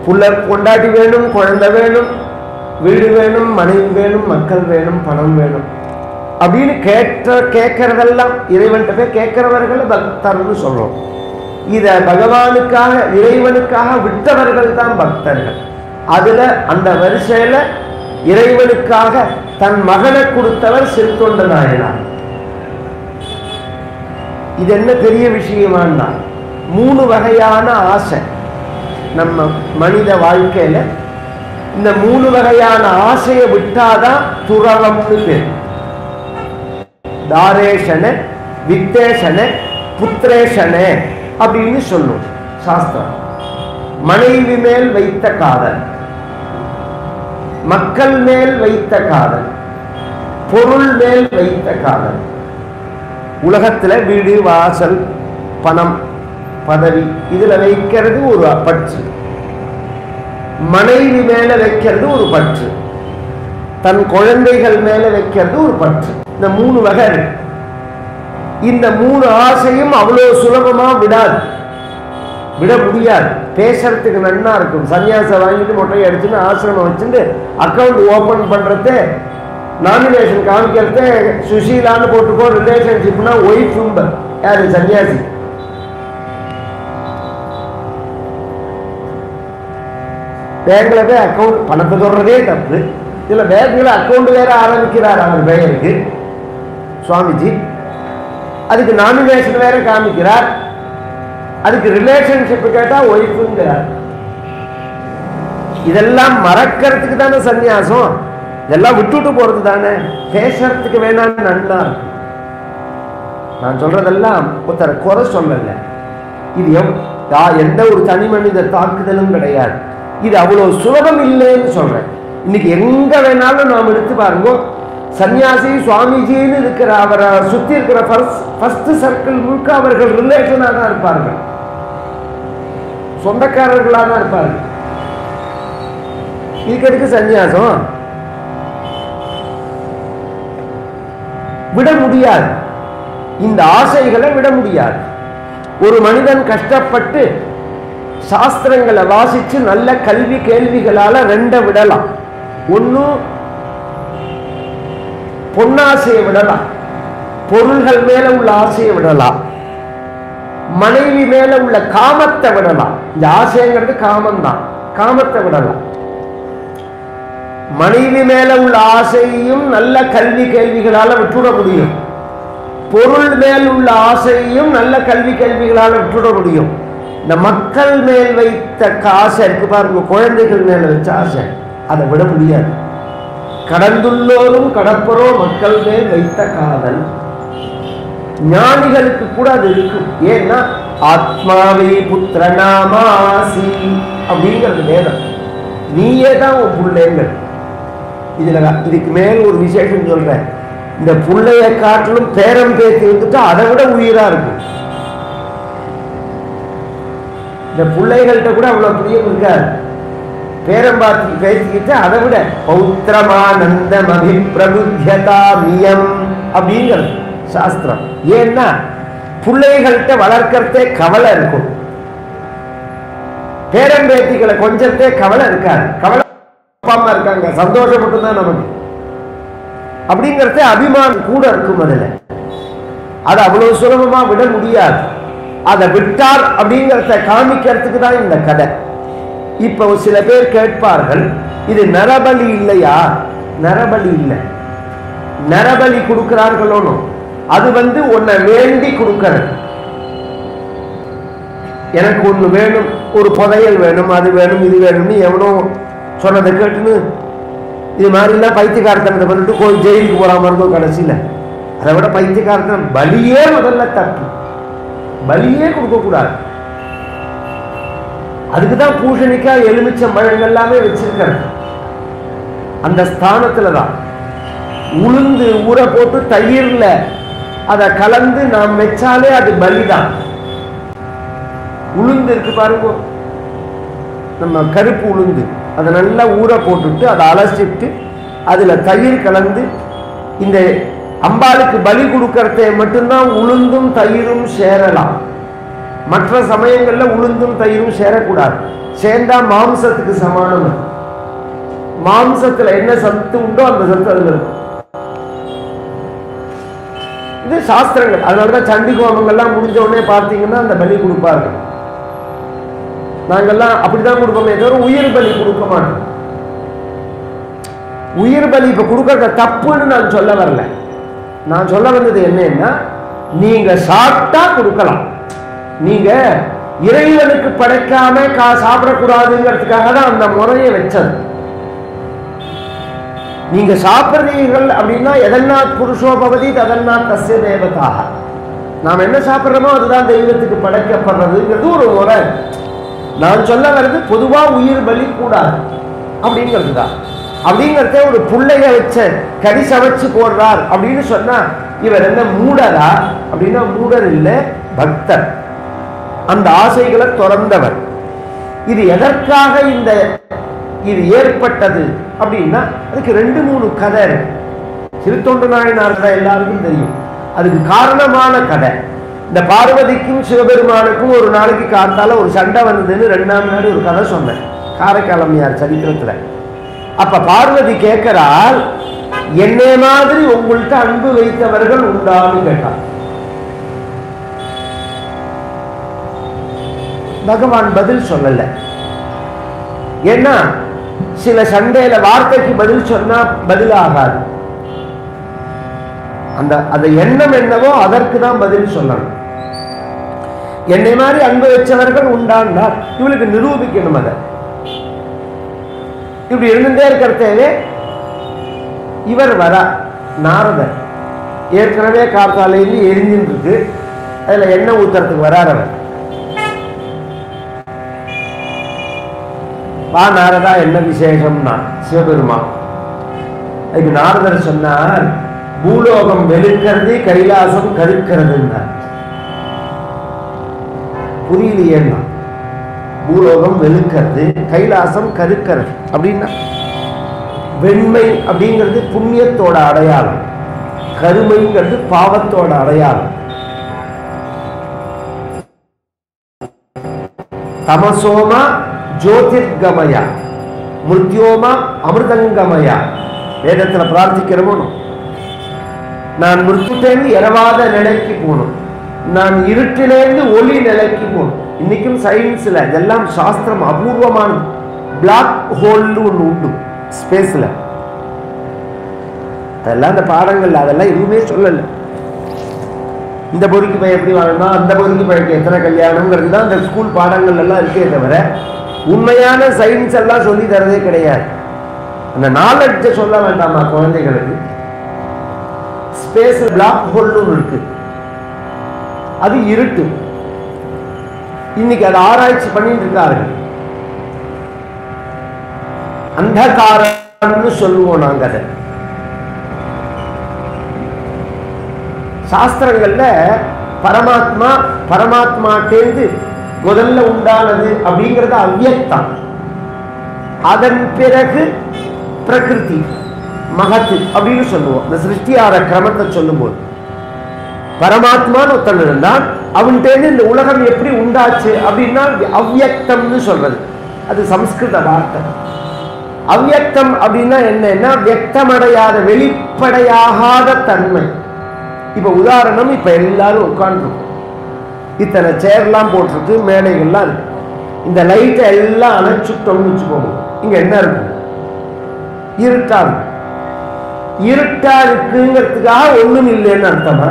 புள்ள கொண்டாட்டி வேணும் குழந்தை வேணும் வீடு வேணும் மனைவி வேணும் மக்கள் வேணும் பணம் வேணும் அப்படின்னு கேட்ட கேட்கறதெல்லாம் இறைவன்கிட்ட போய் கேட்கிறவர்கள் பக்தர்னு சொல்றோம் இத பகவானுக்காக இறைவனுக்காக விட்டவர்கள் தான் பக்தர்கள் அதுல அந்த வரிசையில இறைவனுக்காக தன் மகனை கொடுத்தவர் சிறுத்தொண்ட நாயனார் இது என்ன பெரிய விஷயமானா மூணு வகையான ஆசை நம்ம மனித வாழ்க்கையில இந்த மூணு வகையான ஆசையை விட்டாதான் துறவம்னு பேர் தாரேஷன வித்தேஷன புத்திரேஷன அப்படின்னு சொல்லும் சாஸ்திரம் மனைவி மேல் வைத்த காதல் மக்கள் மேல் வைத்த காதல் பொருள் மேல் வைத்த காதல் உலகத்துல வீடு வாசல் பணம் பதவி இதுல வைக்கிறது ஒரு பற்று மனைவி மேல வைக்கிறது ஒரு பற்று தன் குழந்தைகள் மேல வைக்கிறது ஒரு பற்று இந்த மூணு வகை இருக்கு இந்த மூணு ஆசையும் அவ்வளவு சுலபமா விடாது விட முடியாது பேசுறதுக்கு நன்னா இருக்கும் சன்னியாசம் வாங்கிட்டு மொட்டையை அடிச்சுன்னு ஆசிரமம் வச்சுட்டு அக்கௌண்ட் ஓபன் பண்றது நாமினேஷன் காமிக்கிறது சுஷீலான்னு போட்டுக்கோ ரிலேஷன்ஷிப்னா ஒய்ஃப் யாரு சன்னியாசி பேங்க்ல போய் அக்கௌண்ட் பணத்தை தொடர்றதே தப்பு இதுல பேங்க்ல அக்கௌண்ட் வேற ஆரம்பிக்கிறார் அவர் பெயருக்கு சுவாமிஜி அதுக்கு நாமினேஷன் வேற காமிக்கிறார் அதுக்கு ரிலேஷன்ஷிப் கேட்டா ஒய்ஃபுங்கிறார் இதெல்லாம் மறக்கிறதுக்கு தானே சந்நியாசம் இதெல்லாம் விட்டுட்டு போறது தானே பேசுறதுக்கு வேணாம் நன்னா இருக்கும். நான் சொல்றதெல்லாம் ஒருத்தரை குறை சொல்லல இது எவ்- யா- எந்த ஒரு தனி மனித தாக்குதலும் கிடையாது இது அவ்வளவு சுலபம் இல்லைன்னு சொல்றேன் இன்னைக்கு எங்க வேணாலும் நாம் எடுத்து பாருங்க சன்னியாசி சுவாமிஜின்னு இருக்கிற அவரை சுத்தி இருக்கிற ஃபர்ஸ்ட் சர்க்கிள் முழுக்க அவர்கள் ரிலேஷனாக தான் இருப்பார்கள் சொந்தக்காரர்களாக தான் இருப்பார்கள் இதுக்கு எதுக்கு சன்னியாசம் விட முடியாது இந்த ஆசைகளை விட முடியாது ஒரு மனிதன் கஷ்டப்பட்டு சாஸ்திரங்களை வாசிச்சு நல்ல கல்வி கேள்விகளால ரெண்டை விடலாம் ஒண்ணு பொன்னாசையை விடலாம் பொருள்கள் மேல உள்ள ஆசையை விடலாம் மனைவி மேல உள்ள காமத்தை விடலாம் இந்த ஆசைங்கிறது காமம்தான் காமத்தை விடலாம் மனைவி மேல உள்ள ஆசையையும் நல்ல கல்வி கேள்விகளால விட்டுட முடியும் பொருள் மேல் உள்ள ஆசையையும் நல்ல கல்வி கேள்விகளால விட்டுட முடியும் இந்த மக்கள் மேல் வைத்த ஆசை இருக்கு பாருங்க குழந்தைகள் மேல வச்ச ஆசை அதை விட முடியாது கடந்துள்ளோரும் கடப்பரோ மக்கள் மேல் வைத்த காதல் ஞானிகளுக்கு கூட அது இருக்கும் ஏன்னா ஆத்மாவே புத்திரநாமாசி அப்படிங்கிறது வேதம் நீயே தான் உன் பிள்ளைங்கள் இதுல நான் இதுக்கு மேல் ஒரு விசேஷம் சொல்றேன் இந்த புள்ளைய காட்டிலும் பேரம் பேத்தி வந்துட்டு அதை விட உயிரா இருக்கும் இந்த பிள்ளைகள்கிட்ட கூட அவ்வளவு பிரியம் இருக்காது பேரம் பார்த்து பேசிக்கிட்டு அதை விட பௌத்திரமானந்தம் அபிப்பிரபுத்தியதா மியம் அப்படிங்கிறது சாஸ்திரம் ஏன்னா பிள்ளைகள்கிட்ட வளர்க்கறதே கவலை இருக்கும் பேரம்பேத்திகளை கொஞ்சத்தே கவலை இருக்காது கவலை அப்பா அம்மா இருக்காங்க சந்தோஷம் மட்டும்தான் நமக்கு அப்படிங்கிறதே அபிமானம் கூட இருக்கும் அதுல அது அவ்வளவு சுலபமா விட முடியாது அதை விட்டார் அப்படிங்கிறத காமிக்கிறதுக்கு தான் இந்த கதை இப்போ சில பேர் கேட்பார்கள் இது நரபலி இல்லையா நரபலி இல்லை நரபலி கொடுக்கிறார்களோனோ அது வந்து உன்னை வேண்டி கொடுக்கறது எனக்கு ஒண்ணு வேணும் ஒரு புதையல் வேணும் அது வேணும் இது வேணும்னு எவனோ சொன்னதை கேட்டுன்னு இது மாதிரிலாம் பைத்தியக்காரத்தனத்தை பண்ணிட்டு கோயில் ஜெயிலுக்கு போற மாதிரி இருக்கும் கடைசியில அதை விட பைத்தியக்காரத்தனம் பலியே முதல்ல தப்பு பலியே கொடுக்கக்கூடாது அதுக்கு தான் பூஷணிக்காய் எலுமிச்சம் பழங்கள் எல்லாமே வச்சிருக்கிறது அந்த ஸ்தானத்துல தான் உளுந்து ஊற போட்டு தயிர்ல அதை கலந்து நாம் வச்சாலே அது பலிதான் உளுந்து இருக்கு பாருங்க நம்ம கருப்பு உளுந்து அதை நல்லா ஊற போட்டுட்டு அதை அலசிட்டு அதுல தயிர் கலந்து இந்த அம்பாளுக்கு பலி கொடுக்கறத மட்டும்தான் உளுந்தும் தயிரும் சேரலாம் மற்ற சமயங்கள்ல உளுந்தும் தயிரும் சேரக்கூடாது சேர்ந்தா மாம்சத்துக்கு சமானம் அது. மாம்சத்துல என்ன சத்து உண்டோ அந்த சத்து அதுல இருக்கும் இது சாஸ்திரங்கள் அதனாலதான் சண்டி கோபங்கள்லாம் முடிஞ்ச உடனே பார்த்தீங்கன்னா அந்த பலி கொடுப்பார்கள் நாங்கெல்லாம் அப்படிதான் கொடுப்போமே தவிர உயிர் பலி கொடுக்க மாட்டோம் உயிர் பலி இப்ப கொடுக்கறது தப்புன்னு நான் சொல்ல வரல நான் சொல்ல வந்தது என்னன்னா நீங்க சாப்பிட்டா கொடுக்கலாம் நீங்க இறைவனுக்கு படைக்காம கா சாப்பிடக்கூடாதுங்கிறதுக்காக தான் அந்த முறையை வச்சது நீங்க சாப்பிடுறீர்கள் அப்படின்னா எதன்னாத் புருஷோபவதி ததன்னாத் தஸ்ய தேவதாக நாம் என்ன சாப்பிடுறோமோ அதுதான் தெய்வத்துக்கு படைக்கப்படுறதுங்கிறது ஒரு முறை நான் சொல்ல வர்றது பொதுவா உயிர் பலி கூடாது அப்படிங்கிறது தான் அப்படிங்கிறத ஒரு புள்ளைய வச்ச கறி சமைச்சு போடுறார் அப்படின்னு சொன்னா இவர் என்ன மூடரா அப்படின்னா மூடர் இல்லை பக்தர் அந்த ஆசைகளை துறந்தவர் இது எதற்காக இந்த இது ஏற்பட்டது அப்படின்னா அதுக்கு ரெண்டு மூணு கதை இருக்கு சிறுத்தொண்டு நாயனார் கதை எல்லாருக்கும் தெரியும் அதுக்கு காரணமான கதை இந்த பார்வதிக்கும் சிவபெருமானுக்கும் ஒரு நாளைக்கு காத்தால ஒரு சண்டை வந்ததுன்னு ரெண்டாம் நாள் ஒரு கதை சொன்னேன் காரைக்காலம்யார் சரித்திரத்துல அப்ப பார்வதி கேட்கிறாள் என்னை மாதிரி உங்கள்கிட்ட அன்பு வைத்தவர்கள் உண்டான்னு கேட்டார் பகவான் பதில் சொல்லல ஏன்னா சில சண்டையில வார்த்தைக்கு பதில் சொன்னா பதில் ஆகாது அந்த அந்த எண்ணம் என்னவோ அதற்கு தான் பதில் சொல்லணும் என்னை மாதிரி அன்பு வச்சவர்கள் உண்டான்னா இவளுக்கு நிரூபிக்கணும் அதை இப்படி இருந்துட்டே இருக்கிறதே இவர் வரா நாரதர் ஏற்கனவே காத்தாலேருந்து எரிஞ்சுட்டு இருக்கு அதுல எண்ணெய் ஊத்துறதுக்கு வரார் அவர் வா நாரதா என்ன விசேஷம்னா சிவபெருமான் அதுக்கு நாரதர் சொன்னார் பூலோகம் வெளுக்கிறது கைலாசம் கருக்கிறதுன்னார் புரியலையேன்னா பூலோகம் வெளுக்கிறது கைலாசம் கருக்கிறது அப்படின்னா வெண்மை அப்படிங்கிறது புண்ணியத்தோட அடையாளம் கருமைங்கிறது பாவத்தோட அடையாளம் தமசோமா ஜோதிர்கமயா மிருத்யோமா அமிர்தங்கமயா வேதத்துல பிரார்த்திக்கிறோமோ நான் மிருத்துட்டேந்து இரவாத நிலைக்கு போகணும் நான் இருட்டிலேருந்து ஒளி நிலைக்கு போகணும் இன்னைக்கும் சயின்ஸ்ல இதெல்லாம் சாஸ்திரம் அபூர்வமானது பிளாக் ஹோல்னு ஒன்று உண்டு ஸ்பேஸ்ல அதெல்லாம் அந்த பாடங்கள்ல அதெல்லாம் எதுவுமே சொல்லலை இந்த பொறுக்கி பையன் எப்படி வாழணும் அந்த பொறுக்கி பையனுக்கு எத்தனை கல்யாணம்ங்கிறது தான் இந்த ஸ்கூல் பாடங்கள் எல்லாம் இருக்கே தவிர உண்மையான சயின்ஸ் எல்லாம் சொல்லி தரதே கிடையாது அந்த நாலெட்ஜை சொல்ல வேண்டாமா குழந்தைகளுக்கு ஸ்பேஸ் பிளாக் ஹோல்னு இருக்கு அது இருட்டு இன்னைக்கு அதை ஆராய்ச்சி பண்ணிட்டு இருக்கார்கள் அந்தகாரம்னு சொல்லுவோம் நாங்க அதை சாஸ்திரங்கள்ல பரமாத்மா பரமாத்மாட்டேந்து முதல்ல உண்டானது அப்படிங்கிறது அவ்வியக்தம் அதன் பிறகு பிரகிருதி மகத்து அப்படின்னு சொல்லுவோம் இந்த சிருஷ்டியார கிரமத்தை சொல்லும்போது பரமாத்மான்னு ஒருத்தன் இருந்தான் அவன்கிட்ட இந்த உலகம் எப்படி உண்டாச்சு அப்படின்னா அவ்வியக்தம்னு சொல்றது அது சம்ஸ்கிருத வார்த்தை அவ்வியக்தம் அப்படின்னா என்னன்னா வியக்தமடையாத வெளிப்படையாகாத தன்மை இப்ப உதாரணம் இப்ப எல்லாரும் உட்காந்துருக்கோம் இத்தனை சேர்லாம் போட்டிருக்கு மேடைகள்லாம் இருக்கு இந்த லைட்டை எல்லாம் அணைச்சுட்டோம்னு வச்சுக்கோங்க இங்க என்ன இருக்கும் இருட்டா இருக்கும் இருட்டா இருக்குங்கிறதுக்காக ஒண்ணும் இல்லைன்னு அர்த்தமா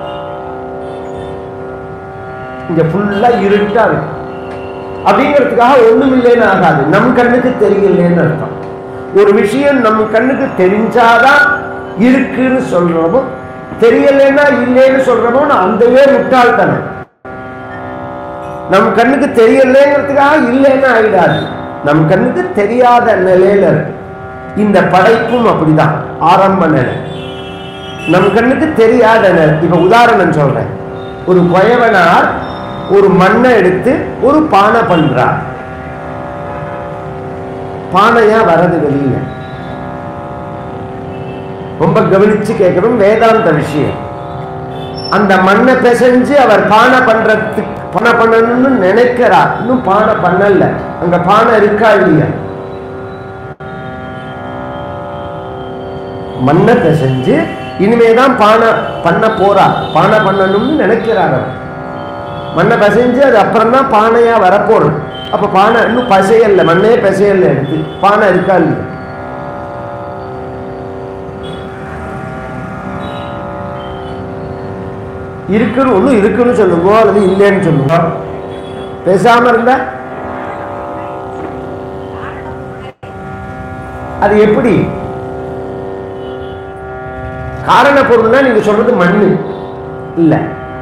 இங்க ஃபுல்லா இருட்டா இருக்கு அப்படிங்கிறதுக்காக ஒண்ணும் இல்லைன்னு ஆகாது நம் கண்ணுக்கு தெரியலன்னு அர்த்தம் ஒரு விஷயம் நம் கண்ணுக்கு தெரிஞ்சாதான் இருக்குன்னு சொல்றோமோ தெரியலைன்னா இல்லைன்னு சொல்றோமோ அந்தவே முட்டாள்தனம் நம் கண்ணுக்கு தெரியலைங்கிறதுக்காக இல்லைன்னு ஆயிடாது நம் கண்ணுக்கு தெரியாத நிலையில இருக்கு இந்த படைப்பும் அப்படிதான் ஆரம்ப நிலை நம் கண்ணுக்கு தெரியாத நிலை இப்ப உதாரணம் சொல்றேன் ஒரு குயவனார் ஒரு மண்ணை எடுத்து ஒரு பானை பண்றார் பானையா வரது வெளியில ரொம்ப கவனிச்சு கேட்கணும் வேதாந்த விஷயம் அந்த மண்ணை பிசைஞ்சு அவர் பானை பண்றதுக்கு பானை பண்ணணும்னு நினைக்கிறா இன்னும் பானை பண்ணல அங்க பானை இருக்கா இல்லையா மண்ணை பிசைஞ்சு இனிமேதான் பானை பண்ண போறா பானை பண்ணணும்னு நினைக்கிறார் அவர் மண்ணை பிசைஞ்சு அது அப்புறம் தான் பானையா வரப்போறது அப்ப பானை இன்னும் பசையல்ல மண்ணே பிசையல்ல எடுத்து பானை இருக்கா இல்லையா இருக்குன்னு ஒண்ணு இருக்குன்னு சொல்லுங்க அல்லது இல்லைன்னு சொல்லுங்க பேசாம இருந்தா அது எப்படி காரண பொருள்னா நீங்க சொல்றது மண்ணு இல்ல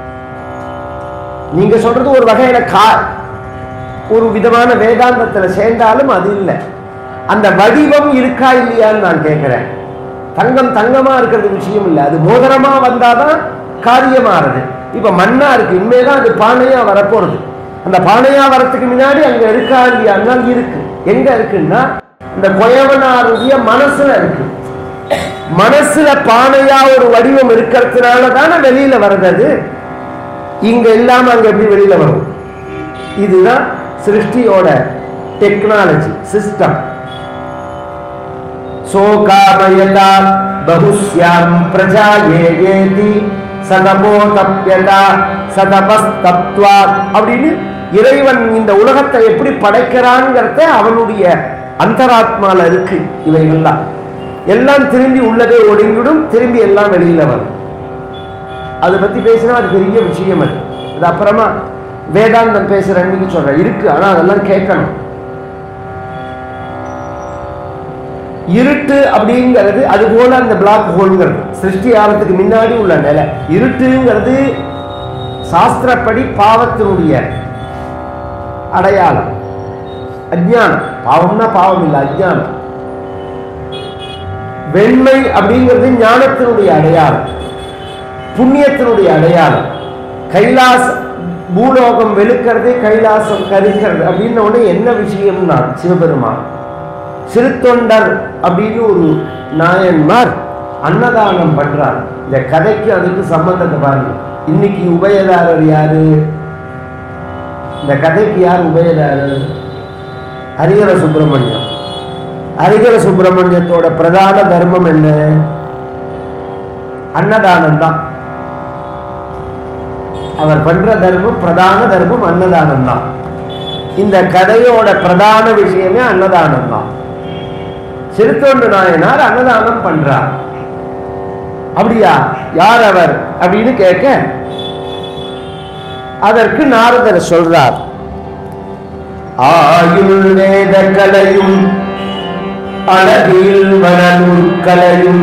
நீங்க சொல்றது ஒரு வகையில கா ஒரு விதமான வேதாந்தத்துல சேர்ந்தாலும் அது இல்லை அந்த வடிவம் இருக்கா இல்லையான்னு நான் கேட்கிறேன் தங்கம் தங்கமா இருக்கிறது விஷயம் இல்லை அது மோதிரமா வந்தாதான் காரியமாறுது இப்ப மண்ணா இருக்கு இனிமேதான் அது பானையா வரப்போறது அந்த பானையா வரத்துக்கு முன்னாடி அங்க இருக்கா இல்லையான்னா இருக்கு எங்க இருக்குன்னா இந்த கொயவனாருடைய மனசுல இருக்கு மனசுல பானையா ஒரு வடிவம் இருக்கிறதுனால தானே வெளியில வருது அது இங்க இல்லாம அங்க எப்படி வெளியில வரும் இதுதான் சிருஷ்டியோட டெக்னாலஜி சிஸ்டம் சோகாமயதா பகுஸ்யாம் பிரஜா ஏகேதி சதமோ தப்யதா சதபஸ்தப்த்வா அப்படின்னு இறைவன் இந்த உலகத்தை எப்படி படைக்கிறான்ங்கிறத அவனுடைய அந்தராத்மால இருக்கு இவைகள்லாம் எல்லாம் திரும்பி உள்ளதே ஒடுங்கிடும் திரும்பி எல்லாம் வெளியில வரும் அதை பத்தி பேசினா அது பெரிய விஷயம் அது அது அப்புறமா வேதாந்தம் பேசுற அன்னைக்கு சொல்றேன் இருக்கு ஆனா அதெல்லாம் கேட்கணும் இருட்டு அப்படிங்கிறது அது போல அந்த பிளாக் ஹோல்ங்கிறது சிருஷ்டி ஆகிறதுக்கு முன்னாடி உள்ள நிலை இருட்டுங்கிறது சாஸ்திரப்படி பாவத்தினுடைய அடையாளம் அஜ்ஞானம் பாவம்னா பாவம் இல்லை அஜ்ஞானம் வெண்மை அப்படிங்கிறது ஞானத்தினுடைய அடையாளம் புண்ணியத்தினுடைய அடையாளம் கைலாச பூலோகம் வெளுக்கிறது கைலாசம் கருக்கிறது அப்படின்ன உடனே என்ன விஷயம்னா சிவபெருமான் சிறுத்தொண்டர் அப்படின்னு ஒரு நாயன்மார் அன்னதானம் பண்றார் இந்த கதைக்கு அதுக்கு சம்பந்தத்தை பாருங்க இன்னைக்கு உபயதாரர் யாரு இந்த கதைக்கு யார் உபயதாரர் ஹரிஹர சுப்பிரமணியம் ஹரிஹர சுப்பிரமணியத்தோட பிரதான தர்மம் என்ன அன்னதானம் தான் அவர் பண்ற தர்மம் பிரதான தர்மம் அன்னதானம் தான் இந்த கதையோட பிரதான விஷயமே அன்னதானம் தான் சிறுத்தொண்டு நாயனார் அன்னதானம் பண்றார் அப்படியா யார் அவர் அப்படின்னு கேட்க அதற்கு நாரதர் சொல்றார் ஆயுள் வேத கலையும் அழகில் வனநூல் கலையும்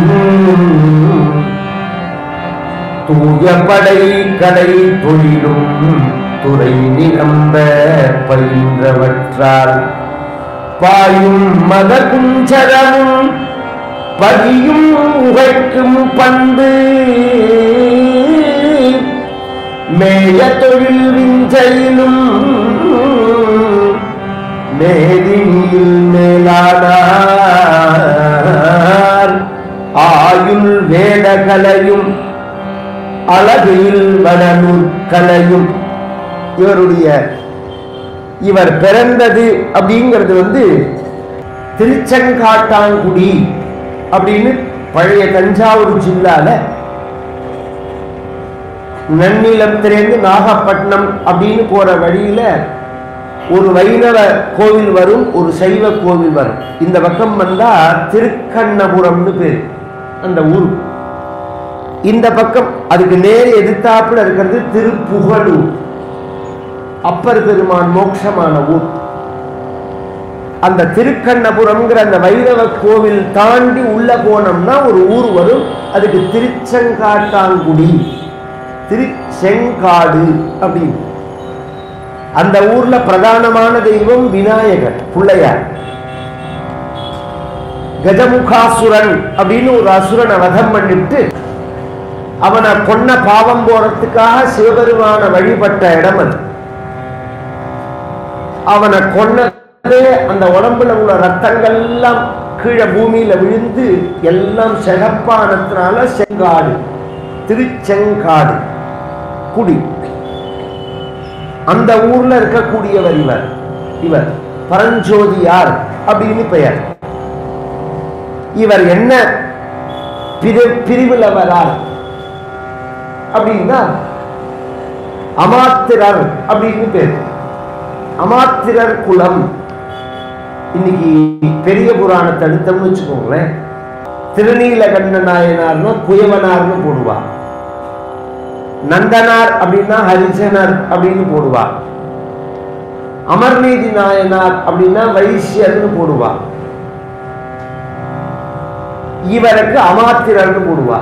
தூய படை கலை தொழிலும் துறை நிரம்ப பயின்றவற்றால் பாயும் மத குஞ்சரமும் பதியும் உகைக்கும் பண்பு மேய தொழில் விஞ்சையிலும் மேதினியில் மேலானார் ஆயுள் வேத கலையும் அழகில் வடநூல் கலையும் இவருடைய இவர் பிறந்தது அப்படிங்கிறது வந்து திருச்செங்காட்டாங்குடி அப்படின்னு பழைய தஞ்சாவூர் ஜில்லால நன்னிலத்திலிருந்து நாகப்பட்டினம் அப்படின்னு போற வழியில ஒரு வைணவ கோவில் வரும் ஒரு சைவ கோவில் வரும் இந்த பக்கம் வந்தா திருக்கண்ணபுரம்னு பேர் அந்த ஊர் இந்த பக்கம் அதுக்கு நேர் எதிர்த்தாப்புல இருக்கிறது திருப்புகழூர் அப்பர் பெருமான் மோட்சமான ஊர் அந்த திருக்கண்ணபுரம்ங்கிற அந்த வைரவ கோவில் தாண்டி உள்ள போனோம்னா ஒரு ஊர் வரும் அதுக்கு திருச்செங்காட்டாங்குடி திருச்செங்காடு அப்படின்னு அந்த ஊர்ல பிரதானமான தெய்வம் விநாயகர் பிள்ளையார் கஜமுகாசுரன் அப்படின்னு ஒரு அசுரனை வதம் பண்ணிட்டு அவனை கொன்ன பாவம் போறதுக்காக சிவபெருமான வழிபட்ட இடம் அது அவனை கொன்னதே அந்த உடம்புல உள்ள ரத்தங்கள் எல்லாம் கீழே பூமியில விழுந்து எல்லாம் சிகப்பானதுனால செங்காடு திருச்செங்காடு குடி அந்த ஊர்ல இருக்கக்கூடியவர் இவர் இவர் பரஞ்சோதியார் அப்படின்னு பெயர் இவர் என்ன பிரி- பிரிவுல வரார் அப்படின்னா அமாத்திரர் அப்படின்னு பேர் அமாத்திரர் குலம் இன்னைக்கு பெரிய புராணத்தை எடுத்தோம்னு வச்சுக்கோங்களேன் திருநீலகண்ட நாயனார்னா குயவனார்னு போடுவா நந்தனார் அப்படின்னா ஹரிஜனர் அப்படின்னு போடுவா அமர்நீதி நாயனார் அப்படின்னா வைசியர்னு போடுவா இவருக்கு அமாத்திரர்னு போடுவா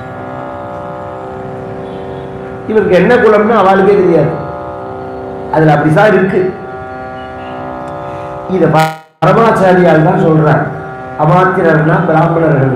இவருக்கு என்ன குலம்னு அவளுக்கே தெரியாது அதுல அப்படிதான் இருக்கு இத ப- பரமாச்சாரியால் தான் சொல்றார் அமாத்திரர்னா பிராமணர்கள்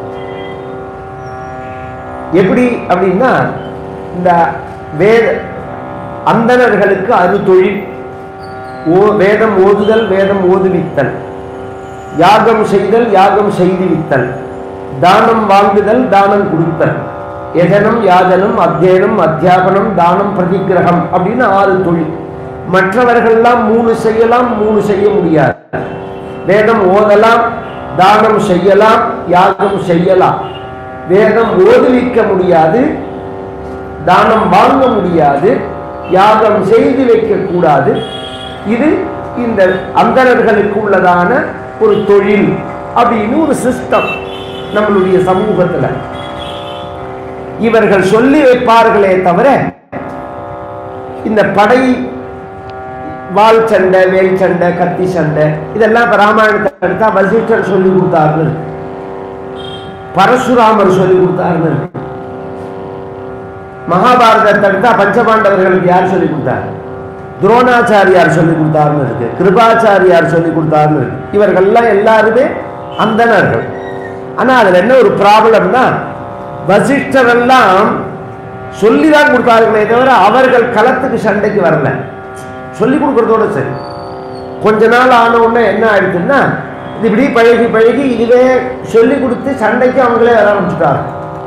எப்படி அப்படின்னா இந்த வேத அந்தணர்களுக்கு அது தொழில் ஓ வேதம் ஓதுதல் வேதம் ஓதுவித்தல் யாகம் செய்தல் யாகம் செய்துவித்தல் தானம் வாங்குதல் தானம் கொடுத்தல் யஜனம் யாஜனம் அத்தியனம் அத்தியாபனம் தானம் பிரதிகிரகம் அப்படின்னு ஆறு தொழில் மற்றவர்கள்லாம் மூணு செய்யலாம் மூணு செய்ய முடியாது வேதம் ஓதலாம் தானம் செய்யலாம் யாகம் செய்யலாம் வேதம் ஓதுவிக்க முடியாது தானம் வாங்க முடியாது யாகம் செய்து வைக்க கூடாது இது இந்த அந்தணர்களுக்கு உள்ளதான ஒரு தொழில் அப்படின்னு ஒரு சிஸ்டம் நம்மளுடைய சமூகத்துல இவர்கள் சொல்லி வைப்பார்களே தவிர இந்த படை வாள் சண்டை வேல் சண்டை கத்தி சண்டை இதெல்லாம் இப்ப ராமாயணத்தை எடுத்தா வசிஷ்டர் சொல்லி கொடுத்தாருன்னு இருக்கு. பரசுராமர் சொல்லி கொடுத்தாருன்னு இருக்கு. மகாபாரதத்தை எடுத்தா பஞ்சபாண்டவர்களுக்கு யார் சொல்லி கொடுத்தார் துரோணாச்சாரியார் சொல்லி கொடுத்தாருன்னு இருக்கு கிருபாச்சாரியார் சொல்லி கொடுத்தாருன்னு இருக்கு இவர்கள்லாம் எல்லாருமே அந்தணர்கள் ஆனா அதுல என்ன ஒரு ப்ராப்ளம்னா வசிஷ்டர் எல்லாம் சொல்லிதான் கொடுத்தார்களே தவிர அவர்கள் களத்துக்கு சண்டைக்கு வரல சொல்லி கொடுக்கறதோட சரி கொஞ்ச நாள் ஆன உடனே என்ன ஆயிடுச்சுன்னா இது இப்படி பழகி பழகி இதுவே சொல்லி கொடுத்து சண்டைக்கு அவங்களே வர ஆரம்பிச்சுட்டாங்க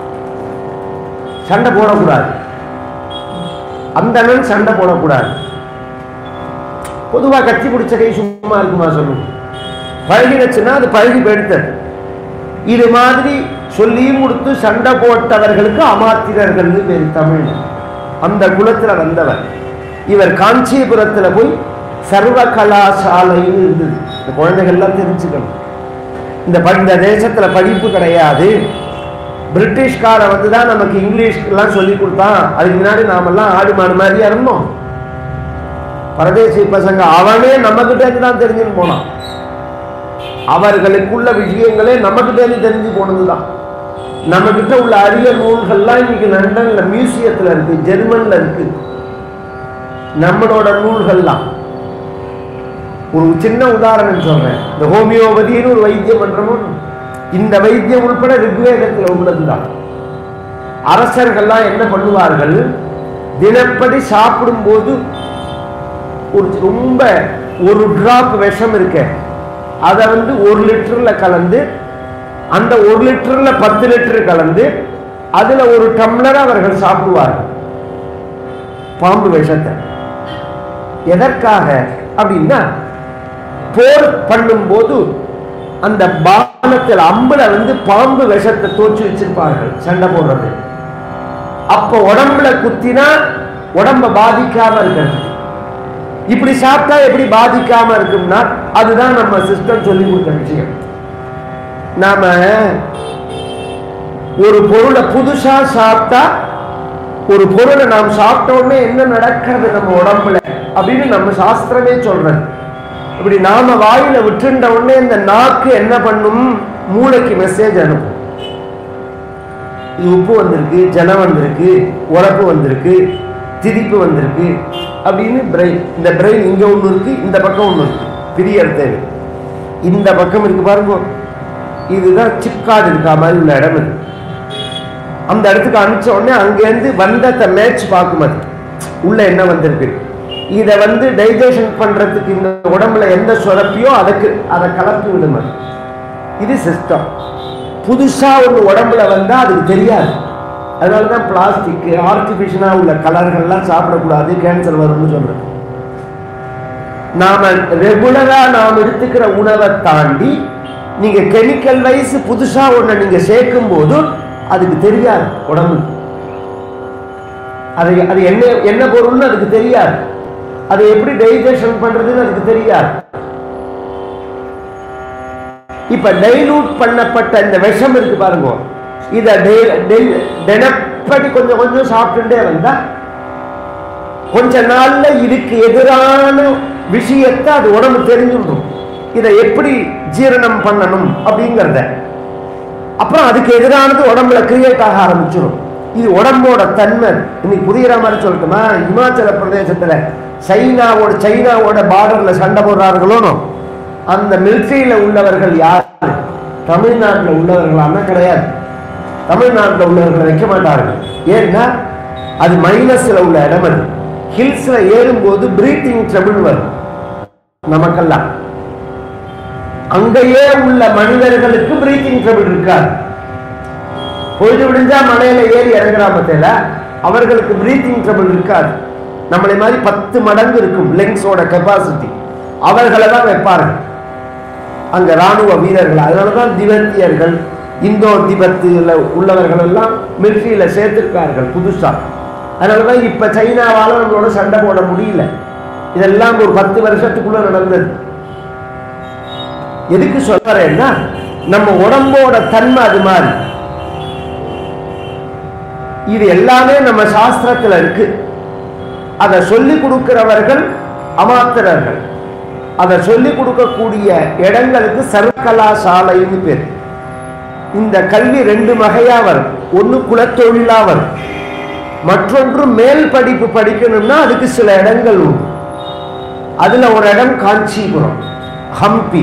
சண்டை போடக்கூடாது அந்தணன் சண்டை போடக்கூடாது பொதுவா கத்தி பிடிச்ச கை சும்மா இருக்குமா சொல்லுங்க பழகினச்சுன்னா அது பழகி போயிடுத்தது இது மாதிரி சொல்லியும் கொடுத்து சண்டை போட்டவர்களுக்கு அமாத்திரர்கள் பேர் தமிழ் அந்த குலத்துல வந்தவர் இவர் காஞ்சிபுரத்துல போய் சர்வ கலாசாலைன்னு இருந்தது இந்த குழந்தைகள்லாம் தெரிஞ்சுக்கணும் இந்த ப- இந்த தேசத்துல படிப்பு கிடையாது பிரிட்டிஷ்கார வந்து தான் நமக்கு இங்கிலீஷ் எல்லாம் சொல்லி கொடுத்தான் அதுக்கு முன்னாடி நாமெல்லாம் ஆடு மாடு மாதிரியா இருந்தோம் பரதேசி பசங்க அவனே நம்ம கிட்ட இருந்து தான் தெரிஞ்சுன்னு போனான் அவர்களுக்குள்ள விஷயங்களே நமக்கிட்ட இருந்து தெரிஞ்சு போனதுதான் நம்ம கிட்ட உள்ள அரிய நூல்கள்லாம் இன்னைக்கு லண்டன்ல மியூசியத்துல இருக்கு ஜெர்மன்ல இருக்கு நம்மளோட நூல்கள்லாம் ஒரு சின்ன உதாரணம் சொல்றேன் இந்த ஹோமியோபதினு ஒரு வைத்தியம் பண்றோம் இந்த வைத்தியம் உட்பட ரிக்வேதத்தில் உள்ளதுதான் அரசர்கள்லாம் என்ன பண்ணுவார்கள் தினப்படி சாப்பிடும்போது ஒரு ரொம்ப ஒரு டிராப் விஷம் இருக்க அதை வந்து ஒரு லிட்டர்ல கலந்து அந்த ஒரு லிட்டர்ல பத்து லிட்டர் கலந்து அதுல ஒரு டம்ளர் அவர்கள் சாப்பிடுவார்கள் பாம்பு விஷத்தை எதற்காக அப்படின்னா போர் பண்ணும்போது அந்த பானத்தில் அம்புல வந்து பாம்பு விஷத்தை தோற்றி வச்சிருப்பார்கள் சண்டை போடுறது அப்ப உடம்புல குத்தினா உடம்ப பாதிக்காம இருக்கிறது இப்படி சாப்பிட்டா எப்படி பாதிக்காம இருக்கும்னா அதுதான் நம்ம சிஸ்டம் சொல்லி கொடுத்த விஷயம் நாம ஒரு பொருளை புதுசா சாப்பிட்டா ஒரு பொருளை நாம் சாப்பிட்ட உடனே என்ன நடக்கிறது நம்ம உடம்புல அப்படின்னு நம்ம சாஸ்திரமே சொல்றது இப்படி நாம வாயில விட்டுண்ட உடனே இந்த நாக்கு என்ன பண்ணும் மூளைக்கு மெசேஜ் அனுப்பும் இது உப்பு வந்திருக்கு ஜலம் வந்திருக்கு உரப்பு வந்திருக்கு திதிப்பு வந்திருக்கு அப்படின்னு பிரெயின் இந்த பிரெயின் இங்க ஒண்ணு இருக்கு இந்த பக்கம் ஒண்ணு இருக்கு பிரிய தேவை இந்த பக்கம் இருக்கு பாருங்க இதுதான் சிப்கார்டு இருக்கா மாதிரி உள்ள இடம் இது அந்த இடத்துக்கு அனுப்பிச்ச உடனே அங்கேருந்து வந்தத்தை மேட்ச் பார்க்கும் அது உள்ள என்ன வந்திருக்கு இதை வந்து டைஜஷன் பண்றதுக்கு இந்த உடம்புல எந்த சுரப்பியோ அதுக்கு அதை கலப்பி விடும் அது இது சிஸ்டம் புதுசா ஒன்று உடம்புல வந்தா அதுக்கு தெரியாது அதனால தான் பிளாஸ்டிக் ஆர்டிஃபிஷியலாக உள்ள கலர்கள்லாம் சாப்பிடக்கூடாது கேன்சர் வரும்னு சொல்றேன் நாம ரெகுலரா நாம் எடுத்துக்கிற உணவை தாண்டி நீங்க கெமிக்கல் வைஸ் புதுசா ஒண்ண நீங்க சேர்க்கும் போது அதுக்கு தெரியாது உடம்பு அது அது என்ன என்ன பொருள்னு அதுக்கு தெரியாது அதை எப்படி டைஜஷன் பண்றதுன்னு அதுக்கு தெரியாது இப்ப டைலூட் பண்ணப்பட்ட இந்த விஷம் இருக்கு பாருங்க இத டெய்- டெய்- தினப்படி கொஞ்சம் கொஞ்சம் சாப்பிட்டுட்டே வந்தா கொஞ்ச நாள்ல இதுக்கு எதிரான விஷயத்தை அது உடம்பு தெரிஞ்சுடும் இதை எப்படி ஜீரணம் பண்ணணும் அப்படிங்கிறத அப்புறம் அதுக்கு எதிரானது உடம்புல கிரியேட் ஆக ஆரம்பிச்சிடும் இது உடம்போட தன்மை இன்னைக்கு புரியுற மாதிரி சொல்லட்டுமா இமாச்சல பிரதேசத்துல சைனாவோட சைனாவோட பார்டர்ல சண்டை போடுறார்களோ அந்த மிலிட்ரியில உள்ளவர்கள் யார் தமிழ்நாட்டில் உள்ளவர்களான கிடையாது தமிழ்நாட்டில் உள்ளவர்களை வைக்க மாட்டார்கள் ஏன்னா அது மைனஸ்ல உள்ள இடம் அது ஹில்ஸ்ல ஏறும்போது பிரீத்திங் ட்ரபிள் வரும் நமக்கெல்லாம் அங்கேயே உள்ள மனிதர்களுக்கு பிரீத்திங் ட்ரபிள் இருக்காது பொழுது விடிஞ்சா மலையில ஏறி இறங்குறாமத்தில அவர்களுக்கு பிரீத்திங் ட்ரபிள் இருக்காது நம்மளை மாதிரி பத்து மடங்கு இருக்கும் லெங்ஸோட கெப்பாசிட்டி அவர்களை தான் வைப்பார்கள் அங்க ராணுவ வீரர்கள் அதனாலதான் திபெத்தியர்கள் இந்தோ திபத்துல உள்ளவர்கள் எல்லாம் மிலிட்ரியில சேர்த்திருக்கார்கள் புதுசா அதனாலதான் இப்ப சைனாவால நம்மளோட சண்டை போட முடியல இதெல்லாம் ஒரு பத்து வருஷத்துக்குள்ள நடந்தது எதுக்கு சொல்றேன்னா நம்ம உடம்போட தன்மை அது மாதிரி இது எல்லாமே நம்ம சாஸ்திரத்துல இருக்கு அதை சொல்லி கொடுக்கிறவர்கள் அமாத்திரர்கள் அதை சொல்லி கொடுக்கக்கூடிய இடங்களுக்கு சர்க்கலாசாலைன்னு பேர் இந்த கல்வி ரெண்டு வகையா வரும் ஒன்று குலத்தொழிலா வரும் மற்றொன்று மேல் படிப்பு படிக்கணும்னா அதுக்கு சில இடங்கள் உண்டு அதுல ஒரு இடம் காஞ்சிபுரம் ஹம்பி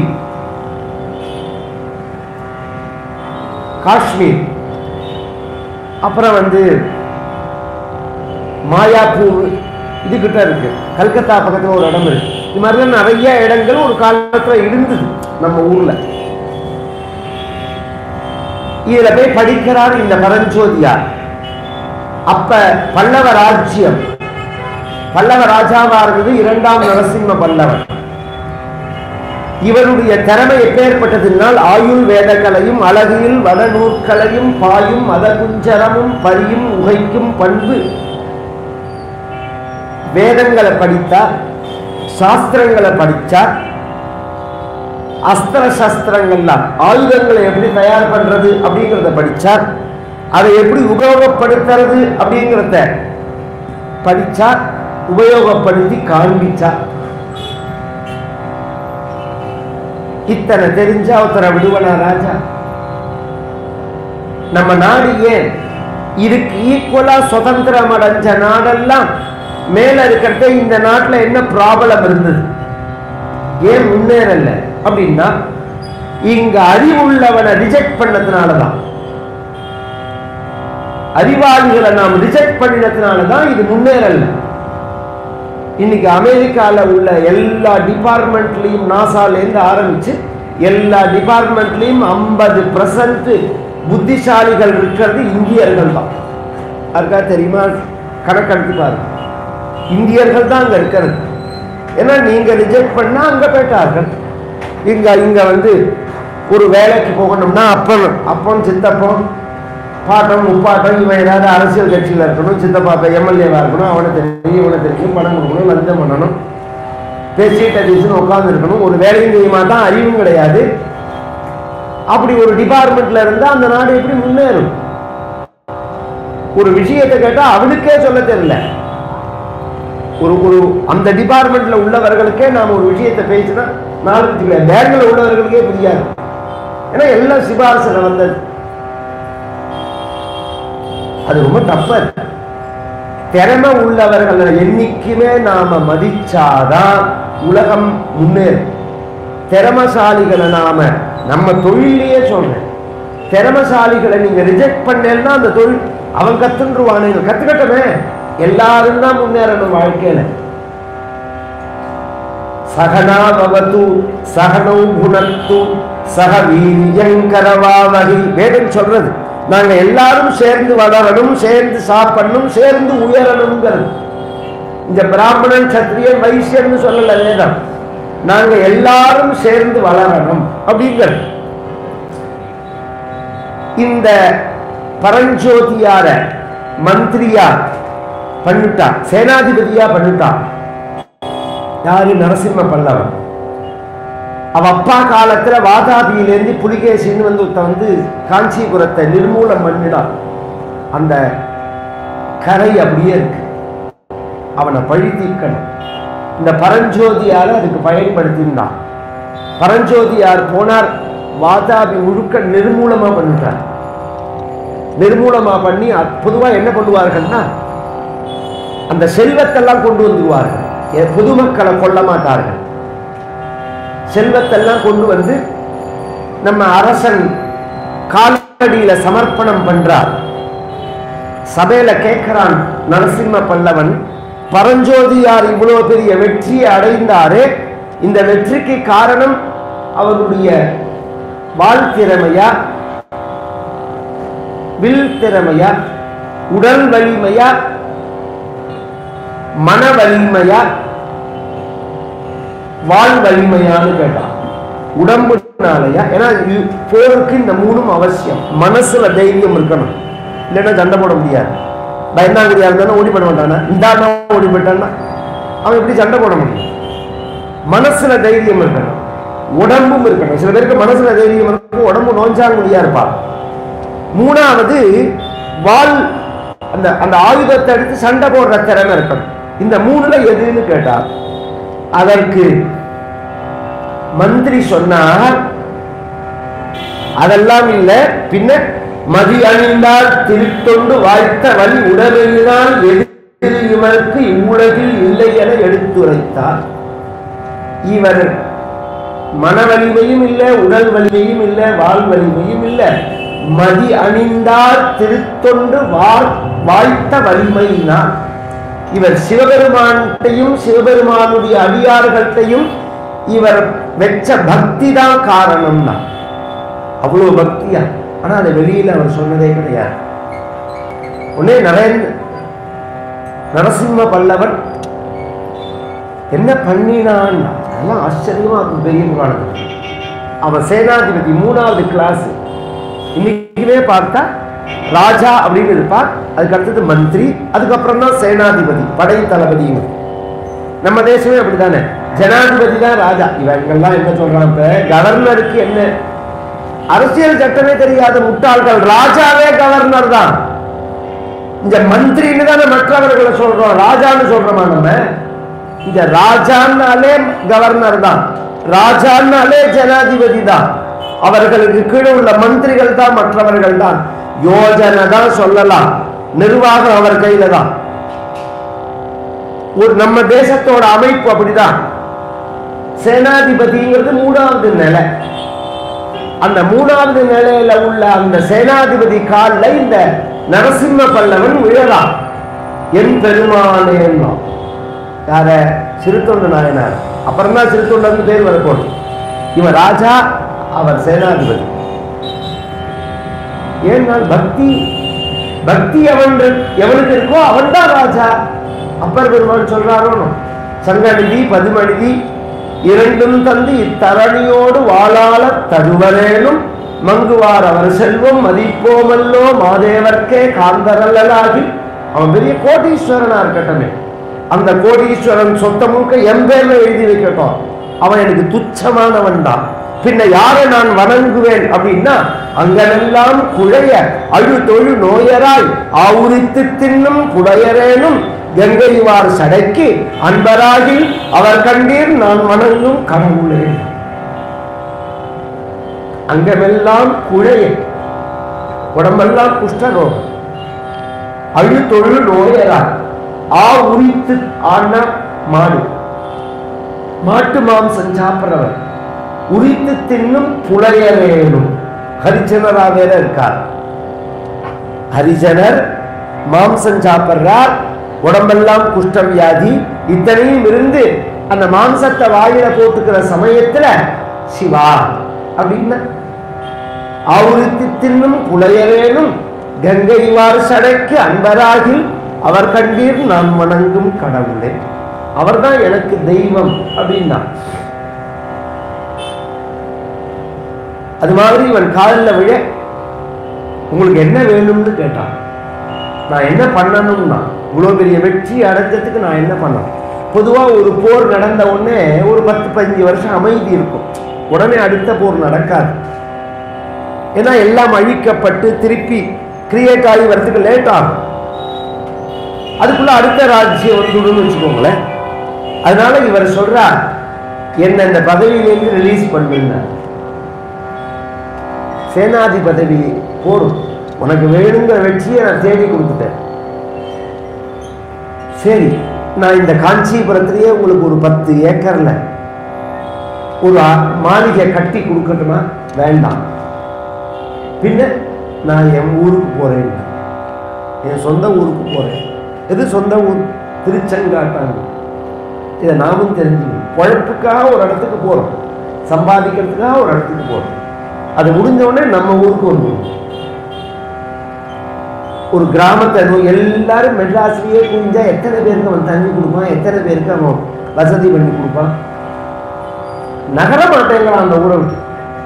காஷ்மீர் அப்புறம் வந்து மாயாப்பூர் இதுகிட்ட இருக்கு கல்கத்தா பக்கத்துல ஒரு இடம் இருக்கு இது மாதிரிலாம் நிறைய இடங்கள் ஒரு காலத்துல இருந்தது நம்ம ஊர்ல இதுல போய் படிக்கிறார் இந்த பரஞ்சோதியார் அப்ப பல்லவ ராஜ்யம் பல்லவ ராஜாவா இருந்தது இரண்டாம் நரசிம்ம பல்லவன் இவருடைய திறமை எப்பேற்பட்டதுனால் ஆயுள் வேதக்கலையும் அழகியில் வடநூற்களையும் பாயும் மதகுஞ்சரமும் பரியும் உகைக்கும் பண்பு வேதங்களை படித்தார் சாஸ்திரங்களை படிச்சார் அஸ்திர சஸ்திரங்கள்லாம் ஆயுதங்களை எப்படி தயார் பண்றது அப்படிங்கிறத படிச்சார் அதை எப்படி உபயோகப்படுத்துறது அப்படிங்கிறத படிச்சார் உபயோகப்படுத்தி காண்பிச்சார் இத்தனை தெரிஞ்சா ஒருத்தரை விடுவனா ராஜா நம்ம நாடு ஏன் இதுக்கு ஈக்குவலா சுதந்திரம் அடைஞ்ச நாடெல்லாம் மேல இருக்கிறத இந்த நாட்டுல என்ன ப்ராப்ளம் இருந்தது ஏன் முன்னேறல அப்படின்னா இங்க அறிவுள்ளவனை ரிஜெக்ட் பண்ணதுனாலதான் அறிவாளிகளை நாம் ரிஜெக்ட் பண்ணினதுனாலதான் இது முன்னேறல இன்னைக்கு அமெரிக்கால உள்ள எல்லா டிபார்ட்மெண்ட்லயும் நாசால இருந்து ஆரம்பிச்சு எல்லா டிபார்ட்மெண்ட்லயும் ஐம்பது பர்சன்ட் புத்திசாலிகள் இருக்கிறது இந்தியர்கள் தான் அதுக்கா தெரியுமா கணக்கெடுத்து பாருங்க இந்தியர்கள் தான் அங்க இருக்கிறது ஏன்னா நீங்க ரிஜெக்ட் பண்ணா அங்க போயிட்டார்கள் இங்க இங்க வந்து ஒரு வேலைக்கு போகணும்னா அப்பன் அப்பன் சித்தப்பன் பாட்டம் முப்பாட்டம் இவன் ஏதாவது அரசியல் கட்சியில் இருக்கணும் சித்தப்பா எம்எல்ஏவா இருக்கணும் அவனை தெரியும் இவனை தெரியும் பணம் கொடுக்கணும் லஞ்சம் பண்ணணும் பேசிட்டு அதிசயம் உட்கார்ந்து இருக்கணும் ஒரு வேலையும் செய்ய மாட்டான் அறிவும் கிடையாது அப்படி ஒரு டிபார்ட்மெண்ட்ல இருந்தா அந்த நாடு எப்படி முன்னேறும் ஒரு விஷயத்தை கேட்டா அவனுக்கே சொல்ல தெரியல ஒரு ஒரு அந்த டிபார்ட்மெண்ட்ல உள்ளவர்களுக்கே நாம ஒரு விஷயத்தை பேசினா நாலு பேங்க்ல உள்ளவர்களுக்கே புரியாது ஏன்னா எல்லாம் சிபாரிசுல வந்தது அது ரொம்ப தப்பு திறமை உள்ளவர்களை என்னைக்குமே நாம மதிச்சாதான் உலகம் முன்னேறும் திறமசாலிகளை நாம நம்ம தொழிலையே சொல்றேன் திறமசாலிகளை நீங்க ரிஜெக்ட் பண்ணேன்னா அந்த தொழில் அவன் கத்துன்றுவானு கத்துக்கட்டமே எல்லாரும் தான் முன்னேறணும் வாழ்க்கையில சகனா பவது சகனௌ குணத்து சக வீரியங்கரவாவகி வேதம் சொல்றது நாங்க எல்லாரும் சேர்ந்து வளரணும் சேர்ந்து சாப்பிடணும் சேர்ந்து உயரணுங்கிறது இந்த பிராமணன் சத்திரியன் வைசியன்னு சொல்லல வேதம் நாங்க எல்லாரும் சேர்ந்து வளரணும் அப்படிங்கிறது இந்த பரஞ்சோதியார மந்திரியா பண்ணிட்டா சேனாதிபதியா பண்ணிட்டா யாரு நரசிம்ம பல்லவன் அவ அப்பா காலத்துல வாதாபியிலேருந்து புலிகேசின்னு வந்து ஒருத்தன் வந்து காஞ்சிபுரத்தை நிர்மூலம் பண்ணிடான் அந்த கரை அப்படியே இருக்கு அவனை பழி தீர்க்கணும் இந்த பரஞ்சோதியார அதுக்கு பயன்படுத்தினான் பரஞ்சோதியார் போனார் வாதாபி முழுக்க நிர்மூலமா பண்ணிட்டார் நிர்மூலமா பண்ணி அ- பொதுவா என்ன பண்ணுவார்கள்னா அந்த செல்வத்தெல்லாம் கொண்டு வந்துருவார்கள் எ- பொதுமக்களை கொல்ல மாட்டார்கள் செல்வத்தெல்லாம் கொண்டு வந்து நம்ம அரசன் காலடியில சமர்ப்பணம் பண்றார் சபையில கேட்கிறான் நரசிம்ம பல்லவன் பரஞ்சோதியார் இவ்வளவு பெரிய வெற்றியை அடைந்தாரே இந்த வெற்றிக்கு காரணம் அவருடைய வாழ் திறமையா வில் திறமையா உடல் வலிமையா மன வலிமையா வாழ் வலிமையான்னு கேட்டான் உடம்புனாலயா ஏன்னா இது போருக்கு இந்த மூணும் அவசியம் மனசுல தைரியம் இருக்கணும் இல்லைன்னா சண்டை போட முடியாது பயந்தாங்கிறியா இருந்தாலும் ஓடி பண்ண மாட்டானா இந்த ஓடி போயிட்டான்னா அவன் எப்படி சண்டை போட முடியும் மனசுல தைரியம் இருக்கணும் உடம்பும் இருக்கணும் சில பேருக்கு மனசுல தைரியம் இருக்கும் உடம்பு நோஞ்சாங்குடியா இருப்பா மூணாவது வாள் அந்த அந்த ஆயுதத்தை எடுத்து சண்டை போடுற திறமை இருக்கணும் இந்த மூணுல எதுன்னு கேட்டார் அதற்கு மந்திரி சொன்னார் அதெல்லாம் இல்ல பின்ன மதி அணிந்தால் திருத்தொண்டு வாய்த்த வழி உடலினால் எதிரி இவருக்கு இவ்வுலகில் இல்லை என எடுத்துரைத்தார் இவர் மன வலிமையும் இல்லை உடல் வலிமையும் இல்லை வாழ் வலிமையும் இல்லை மதி அணிந்தால் திருத்தொண்டு வா- வாய்த்த வலிமையினார் இவர் சிவபெருமான்கிட்டையும் சிவபெருமானுடைய அடியார்கள்ட்டையும் இவர் வெச்ச பக்தி தான் காரணம்னா அவ்வளவு பக்தியா ஆனா அதை வெளியில அவர் சொன்னதே கிடையாது உடனே நரேந்திர நரசிம்ம பல்லவன் என்ன பண்ணினான் அதெல்லாம் ஆச்சரியமா இருக்கும் பெரிய புராணத்துக்கு அவன் சேனாதிபதி மூணாவது கிளாஸ் இன்னைக்குமே பார்த்தா ராஜா அப்படின்னு இருப்பார் அதுக்கு அடுத்தது மந்திரி அதுக்கப்புறம் தான் சேனாதிபதி படை தளபதிங்க நம்ம தேசமே அப்படித்தானே ஜனாதிபதி தான் ராஜா இவங்கெல்லாம் என்ன சொல்றான் இப்ப கவர்னருக்கு என்ன அரசியல் சட்டமே தெரியாத முட்டாள்கள் ராஜாவே கவர்னர் தான் இந்த மந்திரின்னு தானே மற்றவர்களை சொல்றோம் ராஜான்னு சொல்றோமா நம்ம இந்த ராஜான்னாலே கவர்னர் தான் ராஜான்னாலே ஜனாதிபதி தான் அவர்களுக்கு கீழே உள்ள மந்திரிகள் தான் மற்றவர்கள் தான் யோஜனை தான் சொல்லலாம் நிர்வாகம் அவர் கையில தான் ஒரு நம்ம தேசத்தோட அமைப்பு அப்படிதான் சேனாதிபதிங்கிறது மூணாவது நிலை அந்த மூணாவது நிலையில உள்ள அந்த சேனாதிபதி காலில் இந்த நரசிம்ம பல்லவன் விழலாம் என் பெருமானேன்னா யார சிறுத்தொண்டு நாயனார் அப்புறம் தான் சிறுத்தொண்டர்னு பேர் வரப்போகுது இவன் ராஜா அவர் சேனாதிபதி ஏன்னால் பக்தி பக்தி அவன் எவனுக்கு இருக்கோ அவன் தான் ராஜா அப்பர் பெருமான் சொல்றாரோ சங்கநிதி பதுமநிதி இரண்டும் தந்து இத்தரணியோடு வாழால தருவரேனும் மங்குவார் அவர் செல்வம் மதிப்போமல்லோ மாதேவர்க்கே காந்தரல்லாகி அவன் பெரிய கோடீஸ்வரனா இருக்கட்டுமே அந்த கோடீஸ்வரன் சொத்த முழுக்க என் பேர்ல எழுதி வைக்கட்டும் அவன் எனக்கு துச்சமானவன் தான் பின்ன யாரை நான் வணங்குவேன் அப்படின்னா அங்கனெல்லாம் குழைய அழு தொழு நோயராய் ஆவுரித்து தின்னும் புடையரேனும் கங்கைவார் சடைக்கு அன்பராகி அவர் கண்டீர் நான் வணங்கும் கடவுளே அங்கமெல்லாம் குழைய உடம்பெல்லாம் குஷ்டரோகம் அழு தொழு நோயராய் ஆ உரித்து ஆனா மாடு மாட்டு மாம்சம் சாப்பிட்றவர் உரித்து தின்னும் புலையரேனும் ஹரிஜனரா வேற இருக்கார் ஹரிஜனர் மாம்சம் சாப்பிட்றார் உடம்பெல்லாம் குஷ்ட வியாதி இத்தனையும் இருந்து அந்த மாம்சத்தை வாயில போட்டுக்கிற சமயத்துல சிவா அப்படின்னா ஆவுரித்து தின்னும் புலையவேனும் கங்கை வார் சடைக்கு அன்பராகில் அவர் கண்டீர் நான் வணங்கும் கடவுளே அவர்தான் எனக்கு தெய்வம் அப்படின்னா அது மாதிரி இவன் காலில் விழ உங்களுக்கு என்ன வேணும்னு கேட்டான் நான் என்ன பண்ணணும்னா இவ்வளோ பெரிய வெற்றி அடைஞ்சதுக்கு நான் என்ன பண்ணணும் பொதுவாக ஒரு போர் நடந்த உடனே ஒரு பத்து பதினஞ்சு வருஷம் அமைதி இருக்கும் உடனே அடுத்த போர் நடக்காது ஏன்னா எல்லாம் அழிக்கப்பட்டு திருப்பி கிரியேட் ஆகி வரதுக்கு லேட் ஆகும் அதுக்குள்ள அடுத்த ராஜ்யம் வந்துடும்னு வச்சுக்கோங்களேன் அதனால இவர் சொல்றார் என்ன இந்த பதவியிலேருந்து ரிலீஸ் பண்ணுங்க சேனாதி பதவி போடும் உனக்கு வேணுங்கிற வெற்றியை நான் தேடி கொடுத்துட்டேன் சரி நான் இந்த காஞ்சிபுரத்திலேயே உங்களுக்கு ஒரு பத்து ஏக்கர்ல ஒரு அ- மாளிகை கட்டி கொடுக்கட்டுமா வேண்டாம் பின்ன நான் என் ஊருக்கு போறேன் என் சொந்த ஊருக்கு போறேன் எது சொந்த ஊர் திருச்செங்காட்டாங்க இதை நாமும் தெரிஞ்சுக்கணும் பொழப்புக்காக ஒரு இடத்துக்கு போறோம் சம்பாதிக்கிறதுக்காக ஒரு இடத்துக்கு போறோம் அது முடிஞ்ச உடனே நம்ம ஊருக்கு வந்துடும் ஒரு கிராமத்தை நோ- எல்லாரும் மெட்ராஸ்லயே குஞ்சா எத்தனை பேருக்கு அவன் தண்ணி கொடுப்பான் எத்தனை பேருக்கு அவன் வசதி பண்ணி கொடுப்பான் நகர மாட்டேங்கிறான் அந்த ஊரை விட்டு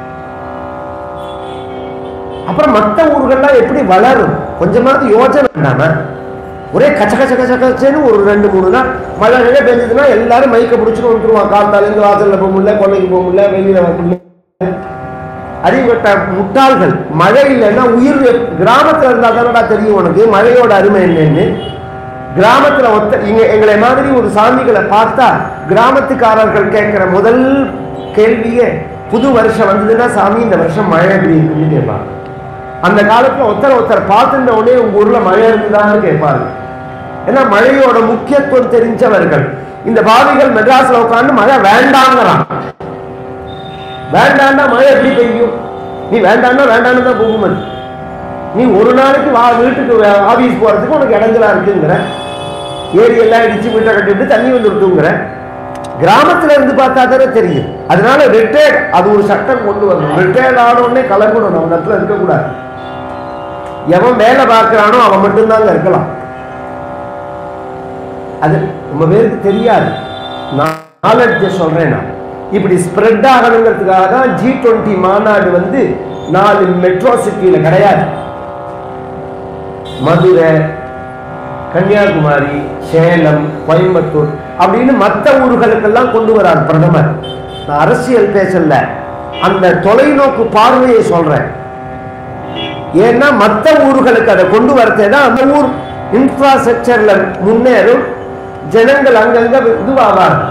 அப்புறம் மற்ற ஊர்கள்லாம் எப்படி வளரும் கொஞ்சமாவது யோசனை வேண்டாம ஒரே கச்ச கச்ச கச்ச கச்சன்னு ஒரு ரெண்டு மூணு நாள் மழை நிறைய பெஞ்சதுன்னா எல்லாரும் மைக்க பிடிச்சிட்டு வந்துருவான் காத்தாலேருந்து வாசல்ல போக முடியல கொல்லைக்கு போக முடியல வெளியில வர முடியல அறிவட்ட முட்டாள்கள் மழை இல்லைன்னா உயிர் எப்- கிராமத்துல இருந்தா தானடா தெரியும் உனக்கு மழையோட அருமை என்னன்னு கிராமத்துல ஒத்த இங்க எங்களை மாதிரி ஒரு சாமிகளை பார்த்தா கிராமத்துக்காரர்கள் கேட்கிற முதல் கேள்வியே புது வருஷம் வந்ததுன்னா சாமி இந்த வருஷம் மழை எப்படி இருக்குன்னு கேட்பாங்க அந்த காலத்துல ஒருத்தர் ஒருத்தர் பார்த்துட்ட உடனே உங்க ஊர்ல மழை இருக்குதான்னு கேட்பாங்க ஏன்னா மழையோட முக்கியத்துவம் தெரிஞ்சவர்கள் இந்த பாவிகள் மெட்ராஸ்ல உட்கார்ந்து மழை வேண்டாங்கிறான் வேண்டாம்னா மழை எப்படி பெய்யும் நீ வேண்டாம்னா வேண்டாம்னு தான் போகும் அது நீ ஒரு நாளைக்கு வா வீட்டுக்கு வே- ஆபீஸ் போறதுக்கு உனக்கு இடைஞ்சலா இருக்குங்கிற ஏரி எல்லாம் இடிச்சு வீட்டை கட்டி விட்டு தண்ணி வந்து விட்டுங்கிற கிராமத்துல இருந்து பார்த்தா தானே தெரியும் அதனால ரிட்டையர்ட் அது ஒரு சட்டம் கொண்டு வரணும் ரிட்டையர்ட் ஆன உடனே கலங்கணும் நம்ம இடத்துல இருக்கக்கூடாது எவன் வேலை பார்க்கறானோ அவன் மட்டும்தாங்க இருக்கலாம் அது ரொம்ப பேருக்கு தெரியாது நாலெட்ஜ சொல்றேன் நான் இப்படி ஸ்ப்ரெட் ஆகணுங்கிறதுக்காக தான் ஜி டுவெண்ட்டி மாநாடு வந்து நாலு மெட்ரோ சிட்டியில கிடையாது மதுரை கன்னியாகுமரி சேலம் கோயம்புத்தூர் அப்படின்னு மற்ற ஊர்களுக்கெல்லாம் கொண்டு வரார் பிரதமர் நான் அரசியல் பேசல அந்த தொலைநோக்கு பார்வையை சொல்றேன் ஏன்னா மற்ற ஊர்களுக்கு அதை கொண்டு வரத்தே தான் அந்த ஊர் இன்ஃப்ராஸ்ட்ரக்சர்ல முன்னேறும் ஜனங்கள் அங்கங்க இதுவாவாங்க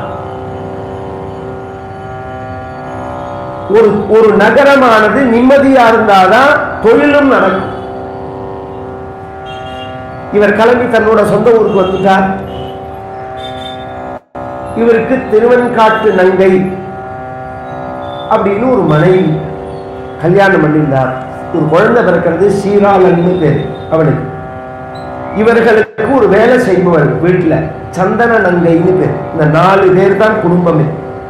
ஒரு ஒரு நகரமானது நிம்மதியா இருந்தாதான் தொழிலும் நடக்கும் இவர் கிளம்பி தன்னோட சொந்த ஊருக்கு வந்துட்டார் இவருக்கு திருவெண்காட்டு நங்கை அப்படின்னு ஒரு மனைவி கல்யாணம் பண்ணியிருந்தார் ஒரு குழந்தை பிறக்கிறது சீராளன்னு பேர் அவனுக்கு இவர்களுக்கு ஒரு வேலை செய்பவர் வீட்டுல சந்தன நங்கைன்னு பேர் இந்த நாலு பேர் தான் குடும்பமே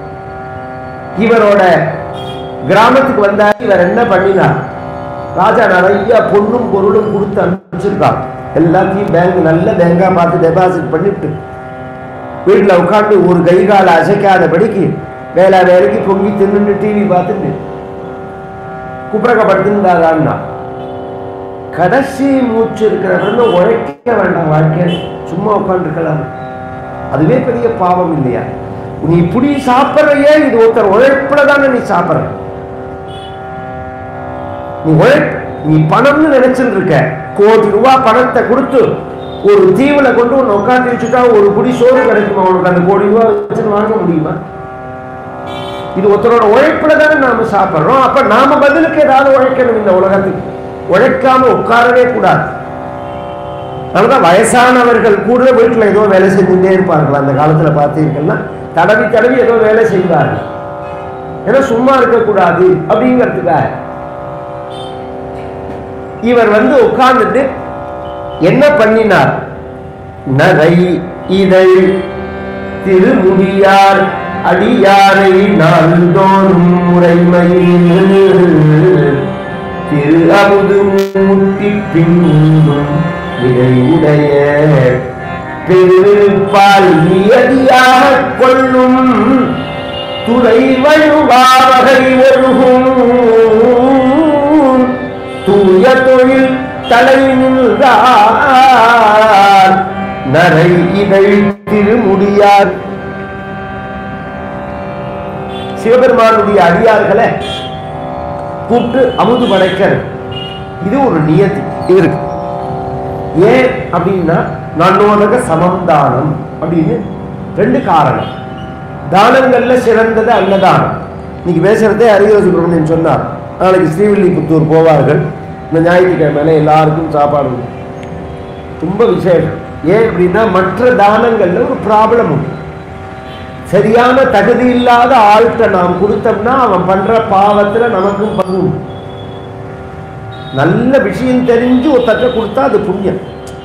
இவரோட கிராமத்துக்கு வந்தார் இவர் என்ன பண்ணினார் ராஜா நிறைய பொண்ணும் பொருளும் கொடுத்து அனுப்பிச்சிருக்கார் எல்லாத்தையும் பேங்க் நல்ல பேங்கா பார்த்து டெபாசிட் பண்ணிவிட்டு வீட்டுல உட்காந்து ஒரு கை கால அசைக்காதபடிக்கு வேலை வேலைக்கு பொங்கி தின்னு டிவி பார்த்துட்டு குப்புறக்கப்படுத்திருந்தாரான்னா கடைசி மூச்சு இருக்கிறவங்க உழைக்க வேண்டாம் வாழ்க்கை சும்மா உட்காந்துருக்கலாம் அதுவே பெரிய பாவம் இல்லையா நீ இப்படி சாப்பிட்றையே இது ஒருத்தர் உழைப்புல தானே நீ சாப்பிட்ற நீ உழைப் நீ பணம்னு நினைச்சிட்டு இருக்க கோடி ரூபாய் பணத்தை கொடுத்து ஒரு தீவுல கொண்டு ஒன்று உட்காந்து வச்சுட்டா ஒரு குடி சோறு கிடைக்குமா உனக்கு அந்த கோடி ரூபாய் வச்சுட்டு வாங்க முடியுமா இது ஒருத்தரோட உழைப்புல தானே நாம சாப்பிடுறோம் அப்ப நாம பதிலுக்கு ஏதாவது உழைக்கணும் இந்த உலகத்துக்கு உழைக்காம உட்காரவே கூடாது அதனாலதான் வயசானவர்கள் கூட வீட்டுல ஏதோ வேலை செஞ்சுட்டே இருப்பார்கள் அந்த காலத்துல பார்த்தீங்கன்னா தடவி தடவி ஏதோ வேலை செய்வார்கள் ஏன்னா சும்மா இருக்கக்கூடாது அப்படிங்கிறதுக்காக இவர் வந்து உட்கார்ந்துட்டு என்ன பண்ணினார் நகை இதழ் திருமுடியார் அடியாரை நாள்தோறும் முறைமையில் முட்டி பின்னும் இதை உடைய பெருவிருப்பால் நியதியாக கொள்ளும் துறை வழுவாவகை ஒழுகும் தூய தொழில் தலை நின்றார் நரை இதை திருமுடியார் சிவபெருமானுடைய அடியார்களை கூப்பிட்டு அமுது படைக்கிறது இது ஒரு நியதி இருக்கு ஏன் அப்படின்னா நன்னோதக சமந்தானம் அப்படின்னு ரெண்டு காரணம் தானங்கள்ல சிறந்தது அன்னதானம் இன்னைக்கு பேசுறதே அரியோ சுப்பிரமணியன் சொன்னார் நாளைக்கு ஸ்ரீவில்லிபுத்தூர் போவார்கள் இந்த ஞாயிற்றுக்கிழமையில எல்லாருக்கும் சாப்பாடு உண்டு. ரொம்ப விசேஷம் ஏன் அப்படின்னா மற்ற தானங்கள்ல ஒரு ப்ராப்ளம் உண்டு சரியான தகுதி இல்லாத ஆள்கிட்ட நாம் கொடுத்தோம்னா அவன் பண்ற பாவத்துல நமக்கும் பங்கு உண்டு. நல்ல விஷயம் தெரிஞ்சு ஒருத்தட்ட கொடுத்தா அது புண்ணியம்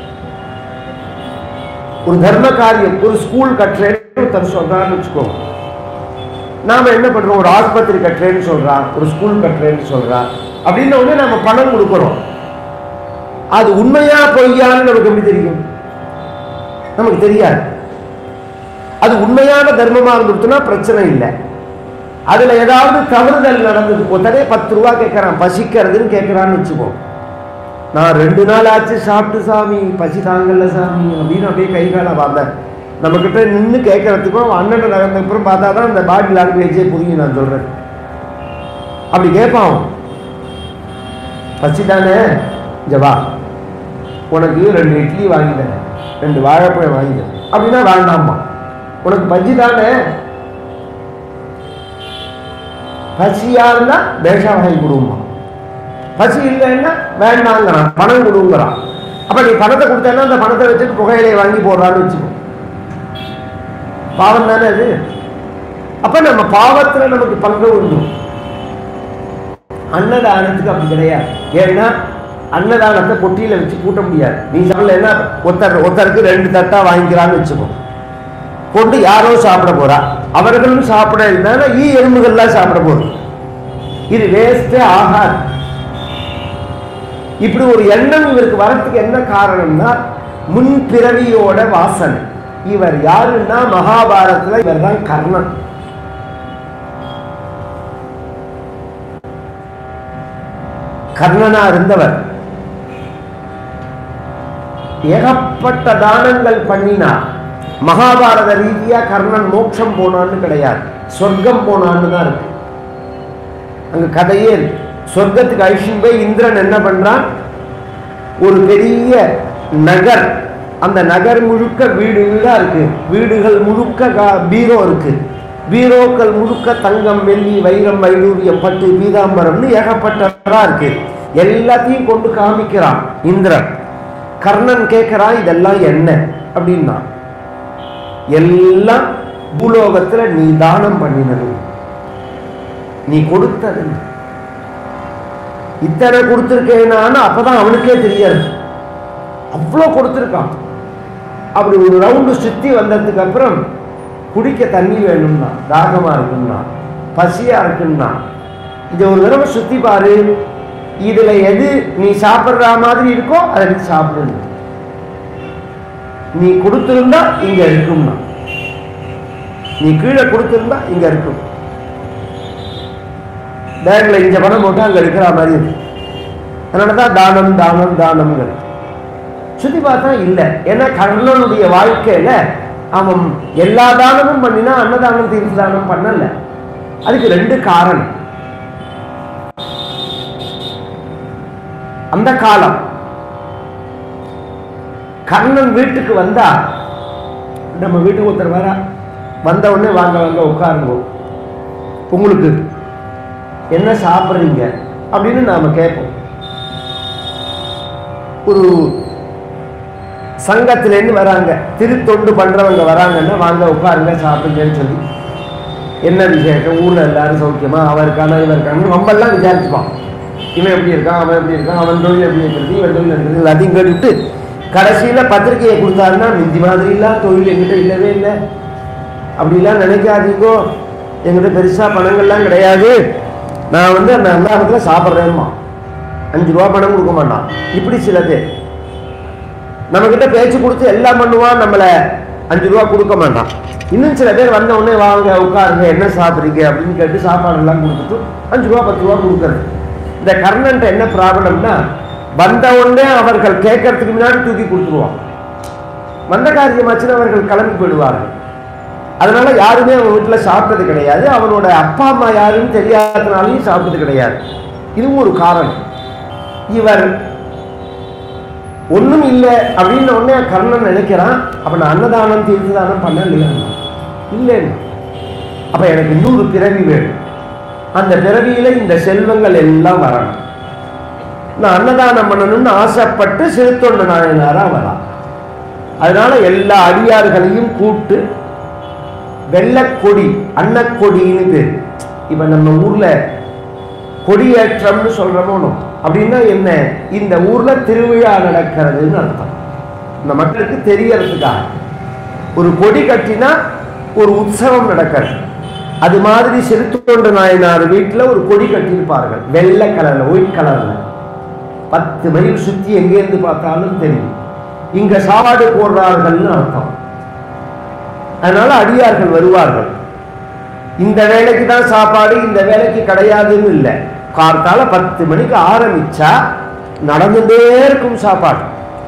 ஒரு தர்ம காரியம் ஒரு ஸ்கூல் கட்டுறேன்னு ஒருத்தர் சொல்றான்னு வச்சுக்கோங்க நாம என்ன பண்றோம் ஒரு ஆஸ்பத்திரி கட்டுறேன்னு சொல்றான் ஒரு ஸ்கூல் கட்டுறேன்னு சொல்றான் அப்படின்ன உடனே நம்ம பணம் கொடுக்குறோம் அது உண்மையா பொய்யான்னு நமக்கு எப்படி தெரியும் நமக்கு தெரியாது அது உண்மையான தர்மமா இருந்துச்சுன்னா பிரச்சனை இல்லை அதுல ஏதாவது தவறுதல் நடந்தது ஒருத்தரே பத்து ரூபா கேட்கறான் பசிக்கிறதுன்னு கேட்கறான்னு வச்சுக்கோ நான் ரெண்டு நாள் ஆச்சு சாப்பிட்டு சாமி பசி தாங்கல சாமி அப்படின்னு அப்படியே கை கால வந்தேன் நம்ம கிட்ட நின்று கேட்கறதுக்கும் அவன் அண்ணன் நகர்ந்த அப்புறம் பார்த்தா தான் இந்த பாடி லாங்குவேஜே புரியும் நான் சொல்றேன் அப்படி கேட்பான் அவன். பசி தானே இங்க வா உனக்கு ரெண்டு இட்லி வாங்கி தரேன் ரெண்டு வாழைப்பழம் வாங்கி தரேன் அப்படின்னா வேண்டாம்மா உனக்கு பஜ்ஜி தானே பசியா இருந்தா பேஷா வாங்கி கொடுமா பசி இல்லைன்னா வேண்டாங்கிறான் பணம் கொடுங்கிறான் அப்ப நீ பணத்தை கொடுத்தேன்னா அந்த பணத்தை வச்சுட்டு புகையிலையை வாங்கி போடுறான்னு வச்சுக்கோ பாவம் தானே அது அப்ப நம்ம பாவத்துல நமக்கு பங்கு உண்டு அன்னதானத்துக்கு அப்படி கிடையாது ஏன்னா அன்னதானத்தை பொட்டியில வச்சு கூட்ட முடியாது நீ சொல்லலைன்னா ஒருத்தர் ஒருத்தருக்கு ரெண்டு தட்டா வாங்கிக்கிறான்னு வச்சுக்கோ கொண்டு யாரோ சாப்பிட போறா அவர்களும் சாப்பிட இருந்தாலும் ஈ எறும்புகள்லாம் சாப்பிட போகுது இது வேஸ்டே ஆகாது இப்படி ஒரு எண்ணம் இவருக்கு வரத்துக்கு என்ன காரணம்னா முன் பிறவியோட வாசனை இவர் யாருன்னா மகாபாரதத்துல இவர் தான் கர்ணன் கர்ணனா இருந்தவர் ஏகப்பட்ட தானங்கள் பண்ணினார் மகாபாரத ரீதியா கர்ணன் மோட்சம் போனான்னு கிடையாது சொர்க்கம் போனான்னு தான் இருக்கு அங்க கதையே இருக்கு சொர்க்கத்துக்கு அழிச்சுன்னு போய் இந்திரன் என்ன பண்றான் ஒரு பெரிய நகர் அந்த நகர் முழுக்க வீடு வீடா இருக்கு வீடுகள் முழுக்க கா- பீரோ இருக்கு பீரோக்கள் முழுக்க தங்கம் வெள்ளி வைரம் வைடூரியம் பட்டு பீதாம்பரம்னு ஏகப்பட்டதா இருக்கு எல்லாத்தையும் கொண்டு காமிக்கிறான் இந்திரன் கர்ணன் கேட்கிறான் இதெல்லாம் என்ன அப்படின்னா எல்லாம் பூலோகத்துல நீ தானம் பண்ணினது நீ கொடுத்தது இத்தனை கொடுத்துருக்கேனான்னு அப்பதான் அவனுக்கே தெரியாது அவ்வளோ கொடுத்துருக்கான் அப்படி ஒரு ரவுண்டு சுத்தி வந்ததுக்கு அப்புறம் குடிக்க தண்ணி வேணும்னா தாகமா இருக்குன்னா பசியா இருக்குன்னா இதை ஒரு தடவை சுத்தி பாரு இதுல எது நீ சாப்பிடுற மாதிரி இருக்கோ அதை நீ சாப்பிடணும் நீ கொடுத்திருந்தா இங்க இருக்கும்னா நீ கீழே கொடுத்திருந்தா இங்க இருக்கும் பேங்க்ல இங்க பணம் போட்டு அங்க இருக்கிற மாதிரி இருக்கு அதனாலதான் தானம் தானம் தானம்ங்கிறது சுத்தி பார்த்தா இல்லை ஏன்னா கர்ணனுடைய வாழ்க்கையில அவன் எல்லா தானமும் பண்ணினா அன்னதானம் தீர்த்து தானம் பண்ணல அதுக்கு ரெண்டு காரணம் அந்த காலம் கர்ணன் வீட்டுக்கு வந்தா நம்ம வீட்டுக்கு ஒருத்தர் வரா வந்த உடனே வாங்க வாங்க உட்காருங்க உங்களுக்கு என்ன சாப்பிட்றீங்க அப்படின்னு நாம கேட்போம் ஒரு சங்கத்திலேருந்து வராங்க திருத்தொண்டு பண்றவங்க வராங்கன்னா வாங்க உட்காருங்க சாப்பிடுங்கன்னு சொல்லி என்ன விசேஷம் ஊர்ல எல்லாரும் சௌக்கியமா அவருக்கான இவருக்கான நம்ம எல்லாம் விசாரிச்சுப்பான் இவன் எப்படி இருக்கான் அவன் எப்படி இருக்கான் அவன் தொழில் எப்படி இருக்கிறது இவன் தொழில் இருக்கிறது எல்லாத்தையும் கேட்டுட்டு கடைசியில பத்திரிக்கையை கொடுத்தாருன்னா மிந்தி மாதிரிலாம் தொழில் எங்கிட்ட இல்லவே இல்லை அப்படிலாம் நினைக்காதீங்கோ எங்கிட்ட பெருசா பணங்கள்லாம் கிடையாது நான் வந்து அந்த அன்னதானத்தில் சாப்பிட்றேன்மா அஞ்சு ரூபா பணம் கொடுக்க மாட்டான் இப்படி சில பேர் நம்ம கிட்ட பேச்சு கொடுத்து எல்லாம் பண்ணுவான் நம்மளை அஞ்சு ரூபா கொடுக்க மாட்டான் இன்னும் சில பேர் வந்த உடனே வாங்க உட்காருங்க என்ன சாப்பிட்றீங்க அப்படின்னு கேட்டு சாப்பாடு எல்லாம் கொடுத்துட்டு அஞ்சு ரூபா பத்து ரூபா கொடுக்கறது இந்த கர்ணன்ட்ட என்ன ப்ராப்ளம்னா வந்த உடனே அவர்கள் கேட்கறதுக்கு முன்னாடி தூக்கி கொடுத்துருவான் வந்த காரியமாச்சுன்னு அவர்கள் கிளம்பி போயிடுவார்கள் அதனால யாருமே அவன் வீட்டில் சாப்பிட்டது கிடையாது அவனோட அப்பா அம்மா யாருன்னு தெரியாதனாலையும் சாப்பிட்டது கிடையாது இதுவும் ஒரு காரணம் இவர் ஒண்ணும் இல்லை அப்படின்னு உடனே கர்ணன் நினைக்கிறான் அப்ப நான் அன்னதானம் தீர்த்து தானம் பண்ண இல்லையா இல்லைன்னு அப்ப எனக்கு இன்னொரு பிறவி வேணும் அந்த பிறவியில இந்த செல்வங்கள் எல்லாம் வரணும் நான் அன்னதானம் பண்ணணும்னு ஆசைப்பட்டு சிறுத்தொண்டு நாயனாரா வரா அதனால எல்லா அடியார்களையும் கூட்டு வெள்ளக்கொடி அன்னக்கொடின்னு பேர் இப்ப நம்ம ஊர்ல கொடியேற்றம்னு சொல்றோமோ அப்படின்னா என்ன இந்த ஊர்ல திருவிழா நடக்கிறதுன்னு அர்த்தம் இந்த மக்களுக்கு தெரியறதுக்காக ஒரு கொடி கட்டினா ஒரு உற்சவம் நடக்கிறது அது மாதிரி சிறுத்தொண்டு நாயனார் வீட்டில் ஒரு கொடி கட்டியிருப்பார்கள் வெள்ளை கலர்ல ஒயிட் கலர்ல பத்து மைல் சுத்தி எங்கேருந்து பார்த்தாலும் தெரியும் இங்க சாப்பாடு போடுறார்கள்னு அர்த்தம் அதனால அடியார்கள் வருவார்கள் இந்த வேலைக்கு தான் சாப்பாடு இந்த வேலைக்கு கிடையாதுன்னு இல்லை கார்த்தால பத்து மணிக்கு ஆரம்பிச்சா நடந்துட்டே இருக்கும் சாப்பாடு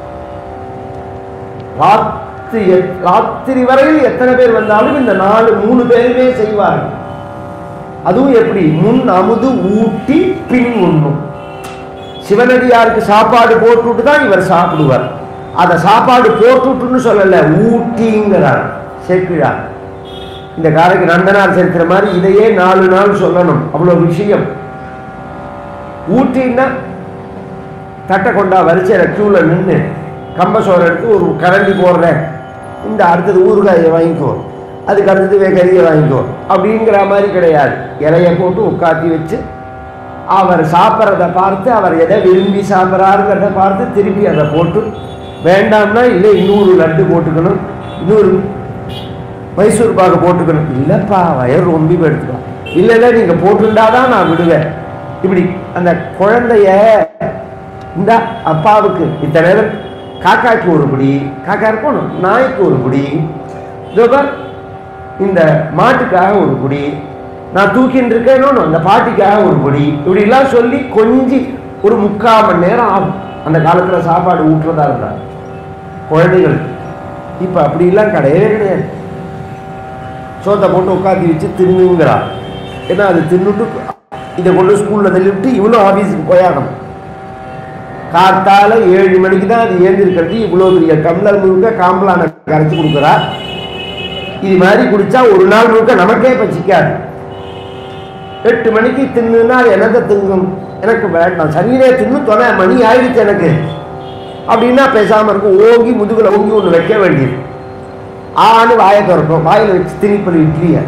ராத்திரி எத்- ராத்திரி வரையில் எத்தனை பேர் வந்தாலும் இந்த நாலு மூணு பேருமே செய்வார்கள் அதுவும் எப்படி முன் அமுது ஊட்டி பின் உண்ணும் சிவனடியாருக்கு சாப்பாடு போட்டுட்டு தான் இவர் சாப்பிடுவார் அதை சாப்பாடு போட்டுட்டுன்னு சொல்லல ஊட்டிங்கிறார் சேர்க்கிறார் இந்த காரைக்கு நந்தனார் சேர்க்கிற மாதிரி இதையே நாலு நாள் சொல்லணும் அவ்வளோ விஷயம் ஊட்டின்னா தட்டை கொண்டா வரிசையில் க்யூவில் நின்று கம்பசோறு எடுத்து ஒரு கரண்டி போடுறேன் இந்த அடுத்தது ஊறுகாயை வாங்கிக்கோ அதுக்கு அடுத்தது வேகரியை வாங்கிக்கோ அப்படிங்கிற மாதிரி கிடையாது இலையை போட்டு உட்காத்தி வச்சு அவர் சாப்பிட்றத பார்த்து அவர் எதை விரும்பி சாப்பிட்றாருங்கிறத பார்த்து திருப்பி அதை போட்டு வேண்டாம்னா இல்லை இன்னொரு லட்டு போட்டுக்கணும் இன்னொரு மைசூர் பாக்கு போட்டுக்கணும் இல்லைப்பா வயர் ரொம்ப எடுத்துக்கலாம் இல்லை இல்லை நீங்கள் போட்டுண்டாதான் நான் விடுவேன் இப்படி அந்த குழந்தைய இந்த அப்பாவுக்கு இத்தனை நேரம் காக்காய்க்கு ஒரு பிடி காக்கா இருக்கணும் நாய்க்கு ஒரு பிடி இதோ பார், இந்த மாட்டுக்காக ஒரு பிடி நான் தூக்கின்னு இருக்கேனோ அந்த பாட்டிக்காக ஒரு பிடி இப்படிலாம் சொல்லி கொஞ்சி ஒரு முக்கால் மணி நேரம் ஆகும் அந்த காலத்தில் சாப்பாடு ஊட்டுறதா இருந்தா குழந்தைகள் இப்போ அப்படிலாம் கிடையவே கிடையாது சோத்தை போட்டு உட்காந்து வச்சு தின்னுங்கிறா ஏன்னா அது தின்னுட்டு இதை கொண்டு ஸ்கூலில் தள்ளிவிட்டு இவனும் ஆஃபீஸுக்கு போயாகணும் காத்தால ஏழு மணிக்கு தான் அது ஏந்திருக்கிறது இவ்வளோ பெரிய டம்ளர் முழுக்க காம்பலான கரைச்சி கொடுக்குறா இது மாதிரி குடிச்சா ஒரு நாள் முழுக்க நமக்கே பசிக்காது எட்டு மணிக்கு தின்னுன்னா அது என்னத்தை திங்கும் எனக்கு வேண்டாம் சனியிலே தின்னு தொலை மணி ஆயிடுச்சு எனக்கு அப்படின்னா பேசாம இருக்கும் ஓங்கி முதுகுல ஓங்கி ஒன்று வைக்க வேண்டியது ஆன்னு வாயை திறக்கும் வாயில வச்சு திணிப்பது இட்லிய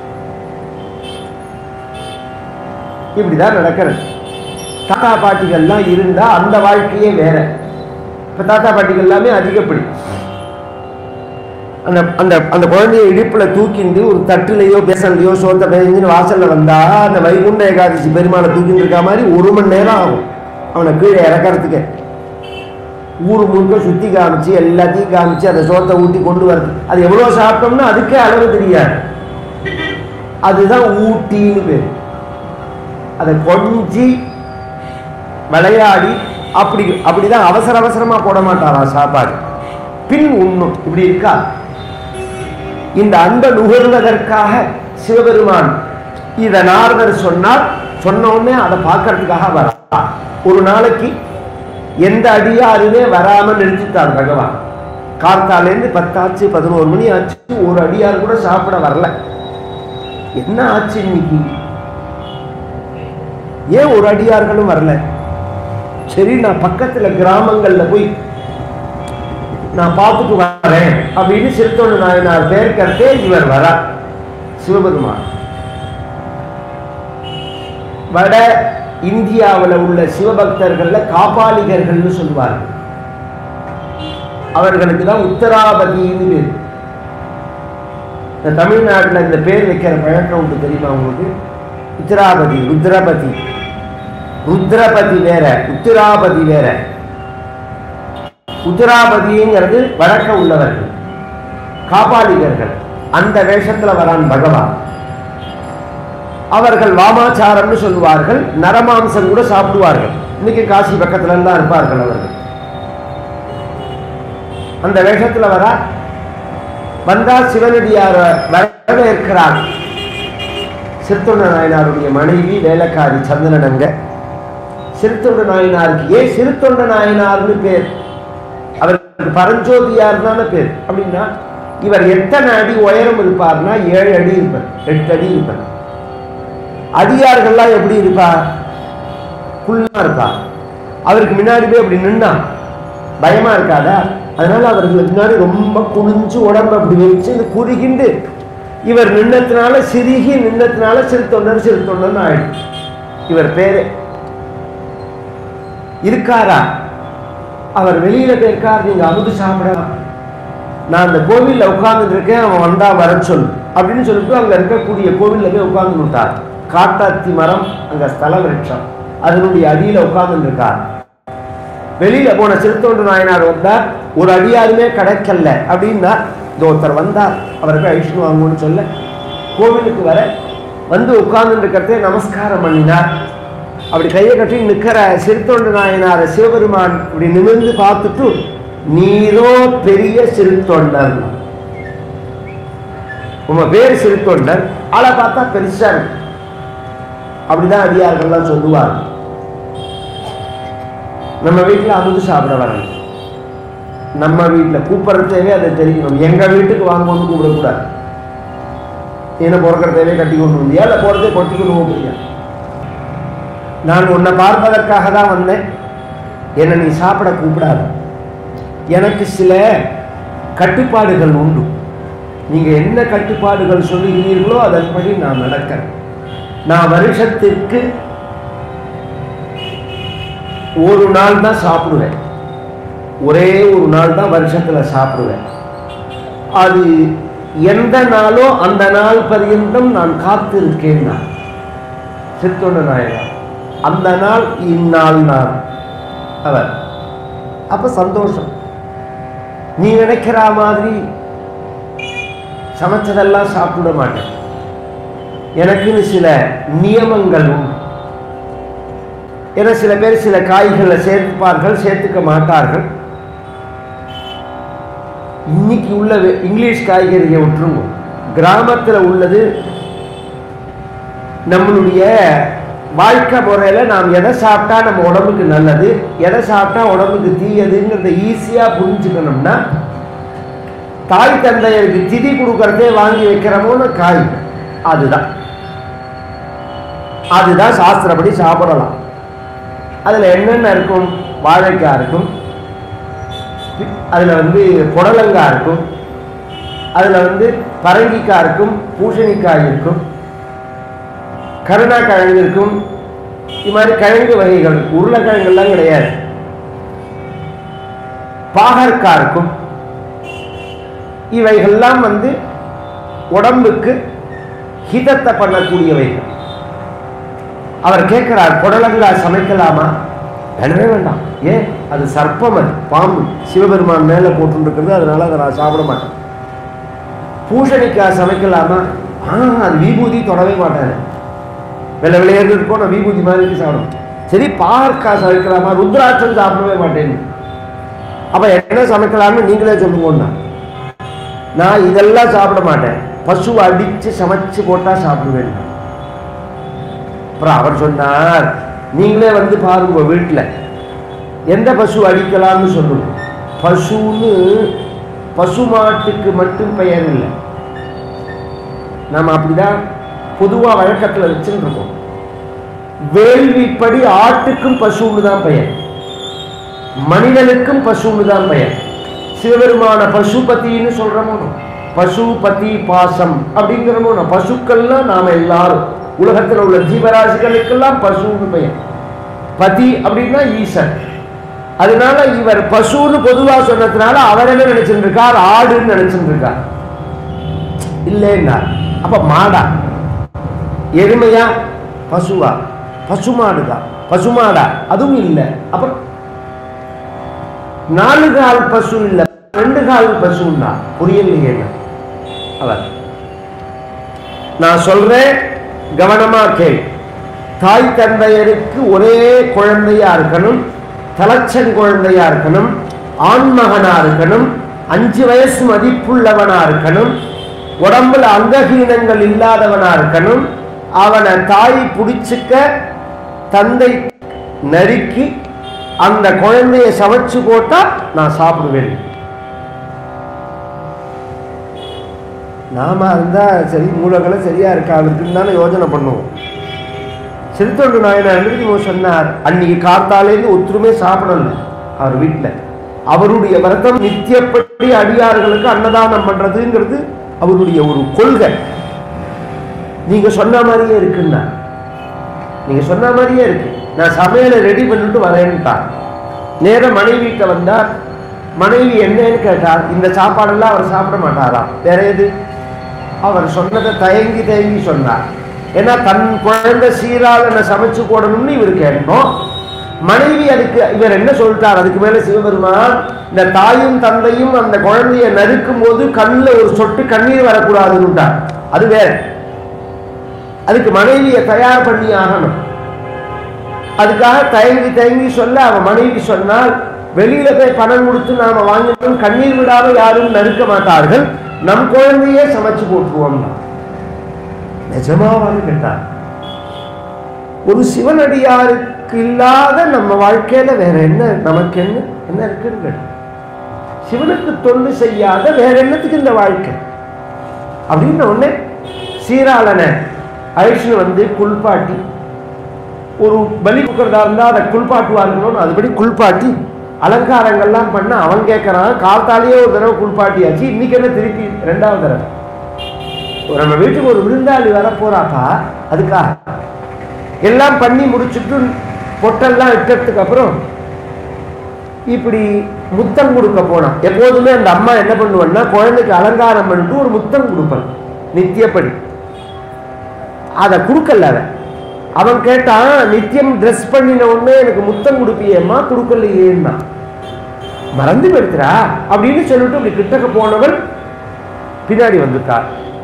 இப்படிதான் நடக்கிறது தாத்தா பாட்டிகள்லாம் இருந்தா அந்த வாழ்க்கையே வேற இப்ப தாத்தா பாட்டிகள் எல்லாமே அதிகப்படி அந்த அந்த அந்த குழந்தைய இடுப்புல தூக்கிண்டு ஒரு தட்டுலையோ பேசலையோ சோத்த பேஞ்சுன்னு வாசல்ல வந்தா அந்த வைகுண்ட ஏகாதசி பெருமாளை தூக்கிட்டு இருக்க மாதிரி ஒரு மணி நேரம் ஆகும் அவனை கீழே இறக்கறதுக்கு ஊர் முழுக்க சுத்தி காமிச்சு எல்லாத்தையும் காமிச்சு அந்த சோத்தை ஊட்டி கொண்டு வரது அது எவ்வளவு சாப்பிட்டோம்னா அதுக்கே அளவு தெரியாது அதுதான் ஊட்டின்னு பேர் அதை கொஞ்சி விளையாடி அப்படி அப்படிதான் அவசர அவசரமா போட மாட்டாரா சாப்பாடு பின் உண்ணும் இப்படி இருக்கா இந்த அன்பை நுகர்வதற்காக சிவபெருமான் இத நாரதர் சொன்னார் சொன்ன உடனே அதை பார்க்கறதுக்காக வரா ஒரு நாளைக்கு எந்த அடியாருமே வராம நிறுத்திட்டார் பகவான் கார்த்தாலேருந்து பத்தாச்சு பதினோரு மணி ஆச்சு ஒரு அடியார் கூட சாப்பிட வரல என்ன ஆச்சு இன்னைக்கு ஏன் ஒரு அடியார்களும் வரல சரி நான் பக்கத்துல கிராமங்கள்ல போய் நான் பார்த்துட்டு வரேன் அப்படின்னு சிறுத்தொண்டு நாயனார் பேர்க்கத்தே இவர் வரார் சிவபெருமான் வட இந்தியாவில் உள்ள சிவபக்தர்கள்ல காபாலிகர்கள்னு சொல்லுவார்கள் அவர்களுக்கு தான் உத்தராபதின்னு பேர் இந்த தமிழ்நாட்டில் இந்த பேர் வைக்கிற பழக்கம் உண்டு தெரியுமா உங்களுக்கு உத்தராபதி ருத்ரபதி ருத்ரபதி வேற உத்திராபதி வேற உத்திராபதிங்கிறது வழக்க உள்ளவர்கள் காபாலிகர்கள் அந்த வேஷத்துல வரான் பகவான் அவர்கள் வாமாச்சாரம்னு சொல்லுவார்கள் நரமாம்சம் கூட சாப்பிடுவார்கள் இன்னைக்கு காசி பக்கத்துல எல்லாம் இருப்பார்கள் அவர்கள் அந்த வேஷத்துல வர வந்தா சிவனடியார வரவேற்கிறார் சிறுத்தொண்ட நாயனாருடைய மனைவி வேலைக்காரி சந்தனனங்க சிறுத்தொண்ட நாயனாருக்கு ஏன் சிறுத்தொண்ட நாயனார்னு பேர் அவருக்கு பரஞ்சோதியார் தானே பேர் அப்படின்னா இவர் எத்தனை அடி உயரம் இருப்பார்னா ஏழு அடி இருப்பார் எட்டு அடி இருப்பார் அடியார்கள்லாம் எப்படி இருப்பார் குள்ளா இருப்பா அவருக்கு முன்னாடி போய் அப்படி நின்னா பயமா இருக்காதா அதனால அவர்களுக்கு முன்னாடி ரொம்ப குனிஞ்சு உடம்பு அப்படி வச்சு இந்த குறுகிண்டு இவர் நின்னத்தினால சிறுகி நின்னத்தினால சிறு தொண்டர் சிறு தொண்டர்னு ஆயிடுச்சு இவர் பேரு இருக்காரா அவர் வெளியில போயிருக்கார் நீங்க அமுது சாப்பிடலாம் நான் அந்த கோவில்ல உட்கார்ந்துட்டு இருக்கேன் அவன் வந்தா வர சொல் அப்படின்னு சொல்லிட்டு அங்க இருக்கக்கூடிய கோவில்ல போய் உட்கார்ந்து விட்டார் காட்டாத்தி மரம் அங்க ஸ்தல விருட்சம் அதனுடைய அடியில உட்கார்ந்து இருக்கார் வெளியில போன சிறுத்தொண்டு நாயனார் வந்தார் ஒரு அடியாருமே கிடைக்கல அப்படின்னா இந்த ஒருத்தர் வந்தார் அவருக்கு ஐஷ்ணு வாங்குன்னு சொல்ல கோவிலுக்கு வர வந்து உட்கார்ந்து இருக்கிறதே நமஸ்காரம் பண்ணினார் அப்படி கையை கட்டி நிற்கிற சிறுத்தொண்டு நாயனார சிவபெருமான் இப்படி நிமிர்ந்து பார்த்துட்டு நீரோ பெரிய சிறுத்தொண்டர் உங்க பேர் சிறுத்தொண்டர் ஆளை பார்த்தா பெருசா இருக்கு அப்படிதான் அடியார்கள்லாம் சொல்லுவாங்க நம்ம வீட்டில் அமுது சாப்பிட வரணும் நம்ம வீட்டில் கூப்பிட்றதேவே அதை தெரியணும் எங்க வீட்டுக்கு வாங்கன்னு கூப்பிடக்கூடாது என்ன பிறக்கிறதேவே கட்டி கொண்டு வந்தியா இல்லை போகிறதே கொட்டி கொண்டு போறியா நான் உன்னை பார்ப்பதற்காக தான் வந்தேன் என்னை நீ சாப்பிட கூப்பிடாத எனக்கு சில கட்டுப்பாடுகள் உண்டு நீங்க என்ன கட்டுப்பாடுகள் சொல்லுகிறீர்களோ அதன்படி நான் நடக்கிறேன் நான் வருஷத்திற்கு ஒரு நாள் தான் சாப்பிடுவேன் ஒரே ஒரு நாள் தான் வருஷத்துல சாப்பிடுவேன் அது எந்த நாளோ அந்த நாள் பர்யந்தம் நான் காத்திருக்கேன் நான் சித்தொண்ட நாயகா அந்த நாள் இந்நாள் நான் அவர் அப்ப சந்தோஷம் நீ நினைக்கிற மாதிரி சமைச்சதெல்லாம் சாப்பிட மாட்டேன் எனக்குன்னு சில நியமங்கள் உண்டு ஏன்னா சில பேர் சில காய்களை சேர்த்துப்பார்கள் சேர்த்துக்க மாட்டார்கள் இன்னைக்கு உள்ள வெ- இங்கிலீஷ் காய்கறியை விட்டுருங்க கிராமத்தில் உள்ளது நம்மளுடைய வாழ்க்கை முறையில நாம் எதை சாப்பிட்டா நம்ம உடம்புக்கு நல்லது எதை சாப்பிட்டா உடம்புக்கு தீயதுங்கிறத ஈஸியா புரிஞ்சுக்கணும்னா தாய் தந்தையருக்கு திதி கொடுக்கறதே வாங்கி வைக்கிறமோன்னு காய் அதுதான் அதுதான் சாஸ்திரப்படி சாப்பிடலாம் அதுல என்னென்ன இருக்கும் வாழைக்காய் இருக்கும் அதுல வந்து புடலங்காய் இருக்கும் அதுல வந்து பரங்கிக்காய் இருக்கும் பூசணிக்காய் இருக்கும் கருணாக்கிழங்கு இருக்கும் இது மாதிரி கிழங்கு வகைகள் உருளைக்கிழங்குலாம் கிடையாது பாகற்காய் இருக்கும் இவைகள்லாம் வந்து உடம்புக்கு ஹிதத்தை பண்ணக்கூடியவைகள் அவர் கேட்கிறார் புடலங்காய் சமைக்கலாமா வேணவே வேண்டாம் ஏன் அது சர்ப்பம் அது பாம்பு சிவபெருமான் மேலே போட்டுருக்கிறது அதனால அதை நான் சாப்பிட மாட்டேன் பூசணிக்காய் சமைக்கலாமா ஆ அது விபூதி தொடவே மாட்டேன் வெள்ளை விளையாடு இருக்கும் நான் விபூதி மாதிரி இருக்கு சாப்பிடும் சரி பாகற்காய் சமைக்கலாமா ருத்ராட்சம் சாப்பிடவே மாட்டேன்னு அப்ப என்ன சமைக்கலாம்னு நீங்களே சொல்லுங்கன்னா நான் இதெல்லாம் சாப்பிட மாட்டேன் பசுவை அடிச்சு சமைச்சு போட்டா சாப்பிடுவேன் அப்புறம் அவர் சொன்னார் நீங்களே வந்து பாருங்க வீட்டில் எந்த பசு அடிக்கலாம்னு சொல்லுங்க பசுன்னு பசு மாட்டுக்கு மட்டும் பெயர் இல்லை நம்ம அப்படிதான் பொதுவா வழக்கத்துல வச்சுட்டு இருக்கோம் வேள்விப்படி ஆட்டுக்கும் பசுன்னு தான் பெயர் மனிதனுக்கும் பசுன்னு தான் பெயர் சிவபெருமான பசுபதின்னு சொல்றோமோ பசுபதி பாசம் அப்படிங்கிறமோ பசுக்கள்லாம் நாம எல்லாரும் உலகத்துல உள்ள ஜீவராசிகளுக்கெல்லாம் பசுன்னு பெயர் பதி அப்படின்னா ஈசன் அதனால இவர் பசுன்னு பொதுவா சொன்னதுனால அவர் என்ன நினைச்சிட்டு இருக்கார் ஆடுன்னு நினைச்சிட்டு இருக்கார் இல்லைன்னா அப்ப மாடா எருமையா பசுவா பசுமாடு தான் பசுமாடா அதுவும் இல்லை அப்புறம் நாலு கால் பசு இல்லை ரெண்டு கால் பசுன்னா புரியலையே என்ன அவர் நான் சொல்றேன் கவனமா கேள் தாய் தந்தையருக்கு ஒரே குழந்தையா இருக்கணும் தலைச்சன் குழந்தையா இருக்கணும் ஆண்மகனா இருக்கணும் அஞ்சு வயசு மதிப்புள்ளவனா இருக்கணும் உடம்புல அங்கஹீனங்கள் இல்லாதவனா இருக்கணும் அவனை தாய் பிடிச்சிக்க தந்தை நறுக்கி அந்த குழந்தைய சமைச்சு போட்டா நான் சாப்பிடுவேன் நாம இருந்தா சரி மூலகளை சரியா இருக்கா இருக்குன்னு தானே யோசனை பண்ணுவோம் சிறுத்தொண்டு நாயனார் எழுதி சொன்னார் அன்னைக்கு காத்தாலேருந்து ஒத்துருமே சாப்பிடல அவர் வீட்டில் அவருடைய விரதம் நித்தியப்படி அடியார்களுக்கு அன்னதானம் பண்றதுங்கிறது அவருடைய ஒரு கொள்கை நீங்க சொன்ன மாதிரியே இருக்குன்னா நீங்க சொன்ன மாதிரியே இருக்கு நான் சமையலை ரெடி பண்ணிட்டு வரேன்ட்டார் நேர மனைவி வீட்டை வந்தார் மனைவி என்னன்னு கேட்டார் இந்த சாப்பாடெல்லாம் அவர் சாப்பிட மாட்டாராம் வேற எது அவர் சொன்னதை தயங்கி தயங்கி சொன்னார் ஏன்னா தன் குழந்தை சீராளனை சமைச்சு போடணும்னு இவர் கேட்கணும் மனைவி அதுக்கு இவர் என்ன சொல்லிட்டார் அதுக்கு மேல சிவபெருமான் இந்த தாயும் தந்தையும் அந்த குழந்தைய நறுக்கும் போது கண்ணில் ஒரு சொட்டு கண்ணீர் வரக்கூடாதுன்னுட்டார் அது வேற அதுக்கு மனைவியை தயார் பண்ணி ஆகணும் அதுக்காக தயங்கி தயங்கி சொல்ல அவன் மனைவி சொன்னால் வெளியில போய் பணம் கொடுத்து நாம வாங்கினோம் கண்ணீர் விடாம யாரும் நறுக்க மாட்டார்கள் நம் குழந்தையே சமைச்சு போட்டுருவோம் நிஜமாவான்னு கேட்டார் ஒரு சிவனடியாருக்கு இல்லாத நம்ம வாழ்க்கையில வேற என்ன நமக்கு என்ன என்ன இருக்குன்னு கேட்டார். சிவனுக்கு தொண்டு செய்யாத வேற என்னத்துக்கு இந்த வாழ்க்கை அப்படின்னு உடனே சீராளனை அழிச்சுன்னு வந்து குளிப்பாட்டி ஒரு பலி கொடுக்கறதா இருந்தால் அதை குளிப்பாட்டுவார்களோன்னு அதுபடி குளிப்பாட்டி அலங்காரங்கள்லாம் பண்ண அவன் கேட்கறான் காத்தாலேயே ஒரு தடவை குளிப்பாட்டியாச்சு இன்னைக்கு என்ன திருப்பி ரெண்டாவது தடவை ஒரு நம்ம வீட்டுக்கு ஒரு விருந்தாளி வர போறாப்பா அதுக்காக எல்லாம் பண்ணி முடிச்சுட்டு பொட்டெல்லாம் இட்டதுக்கு அப்புறம் இப்படி முத்தம் கொடுக்க போனான் எப்போதுமே அந்த அம்மா என்ன பண்ணுவான்னா குழந்தைக்கு அலங்காரம் பண்ணிட்டு ஒரு முத்தம் கொடுப்பான் நித்தியப்படி அதை கொடுக்கல அவன் அவன் கேட்டான் நித்தியம் ட்ரெஸ் பண்ணின உடனே எனக்கு முத்தம் கொடுப்பியேம்மா கொடுக்கலையேன்னா மறந்து போயிடுத்துறா அப்படின்னு சொல்லிட்டு இப்படி கிட்டக்க போனவன் பின்னாடி வந்துட்டார்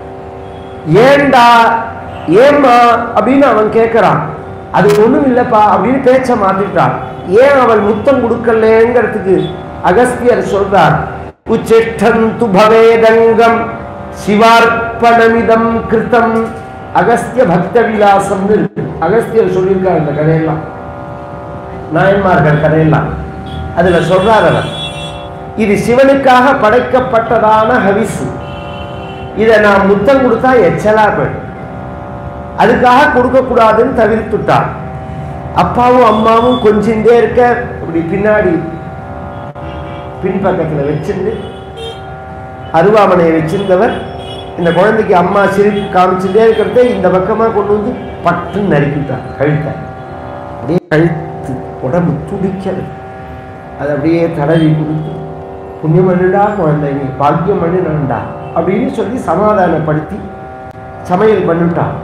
ஏண்டா ஏம்மா அப்படின்னு அவன் கேட்கறான் அது ஒண்ணும் இல்லப்பா அப்படின்னு பேச்ச மாத்திட்டான் ஏன் அவள் முத்தம் கொடுக்கலங்கிறதுக்கு அகஸ்தியர் சொல்றார் உச்சிஷ்டந்து பவேதங்கம் சிவார்ப்பணமிதம் கிருத்தம் அகஸ்திய பக்த விலாசம்னு இருக்கு அகஸ்தியர் சொல்லியிருக்கார் இந்த கதையெல்லாம் நாயன்மார்கள் கதையெல்லாம் அதுல சொல்றார் அவர் இது சிவனுக்காக படைக்கப்பட்டதான ஹவிசு இதை நான் முத்தம் கொடுத்தா எச்சலா போயிடும் அதுக்காக கொடுக்கக்கூடாதுன்னு தவிர்த்துட்டான் அப்பாவும் அம்மாவும் கொஞ்சின்றே இருக்க இப்படி பின்னாடி பின்பக்கத்தில் வச்சிருந்து அருவாமனையை வச்சிருந்தவர் இந்த குழந்தைக்கு அம்மா சிரிப்பு காமிச்சுட்டே இருக்கிறதே இந்த பக்கமாக கொண்டு வந்து பட்டுன்னு நறுக்கிட்டார் கழுத்தை அப்படியே கழுத்து உடம்பு துடிக்கிறது அது அப்படியே தடவி கொடுத்து புண்ணியம் பண்ணுடா குழந்தை நீ பாக்கியம் பண்ணிடா அப்படின்னு சொல்லி சமாதானப்படுத்தி சமையல் பண்ணிட்டான்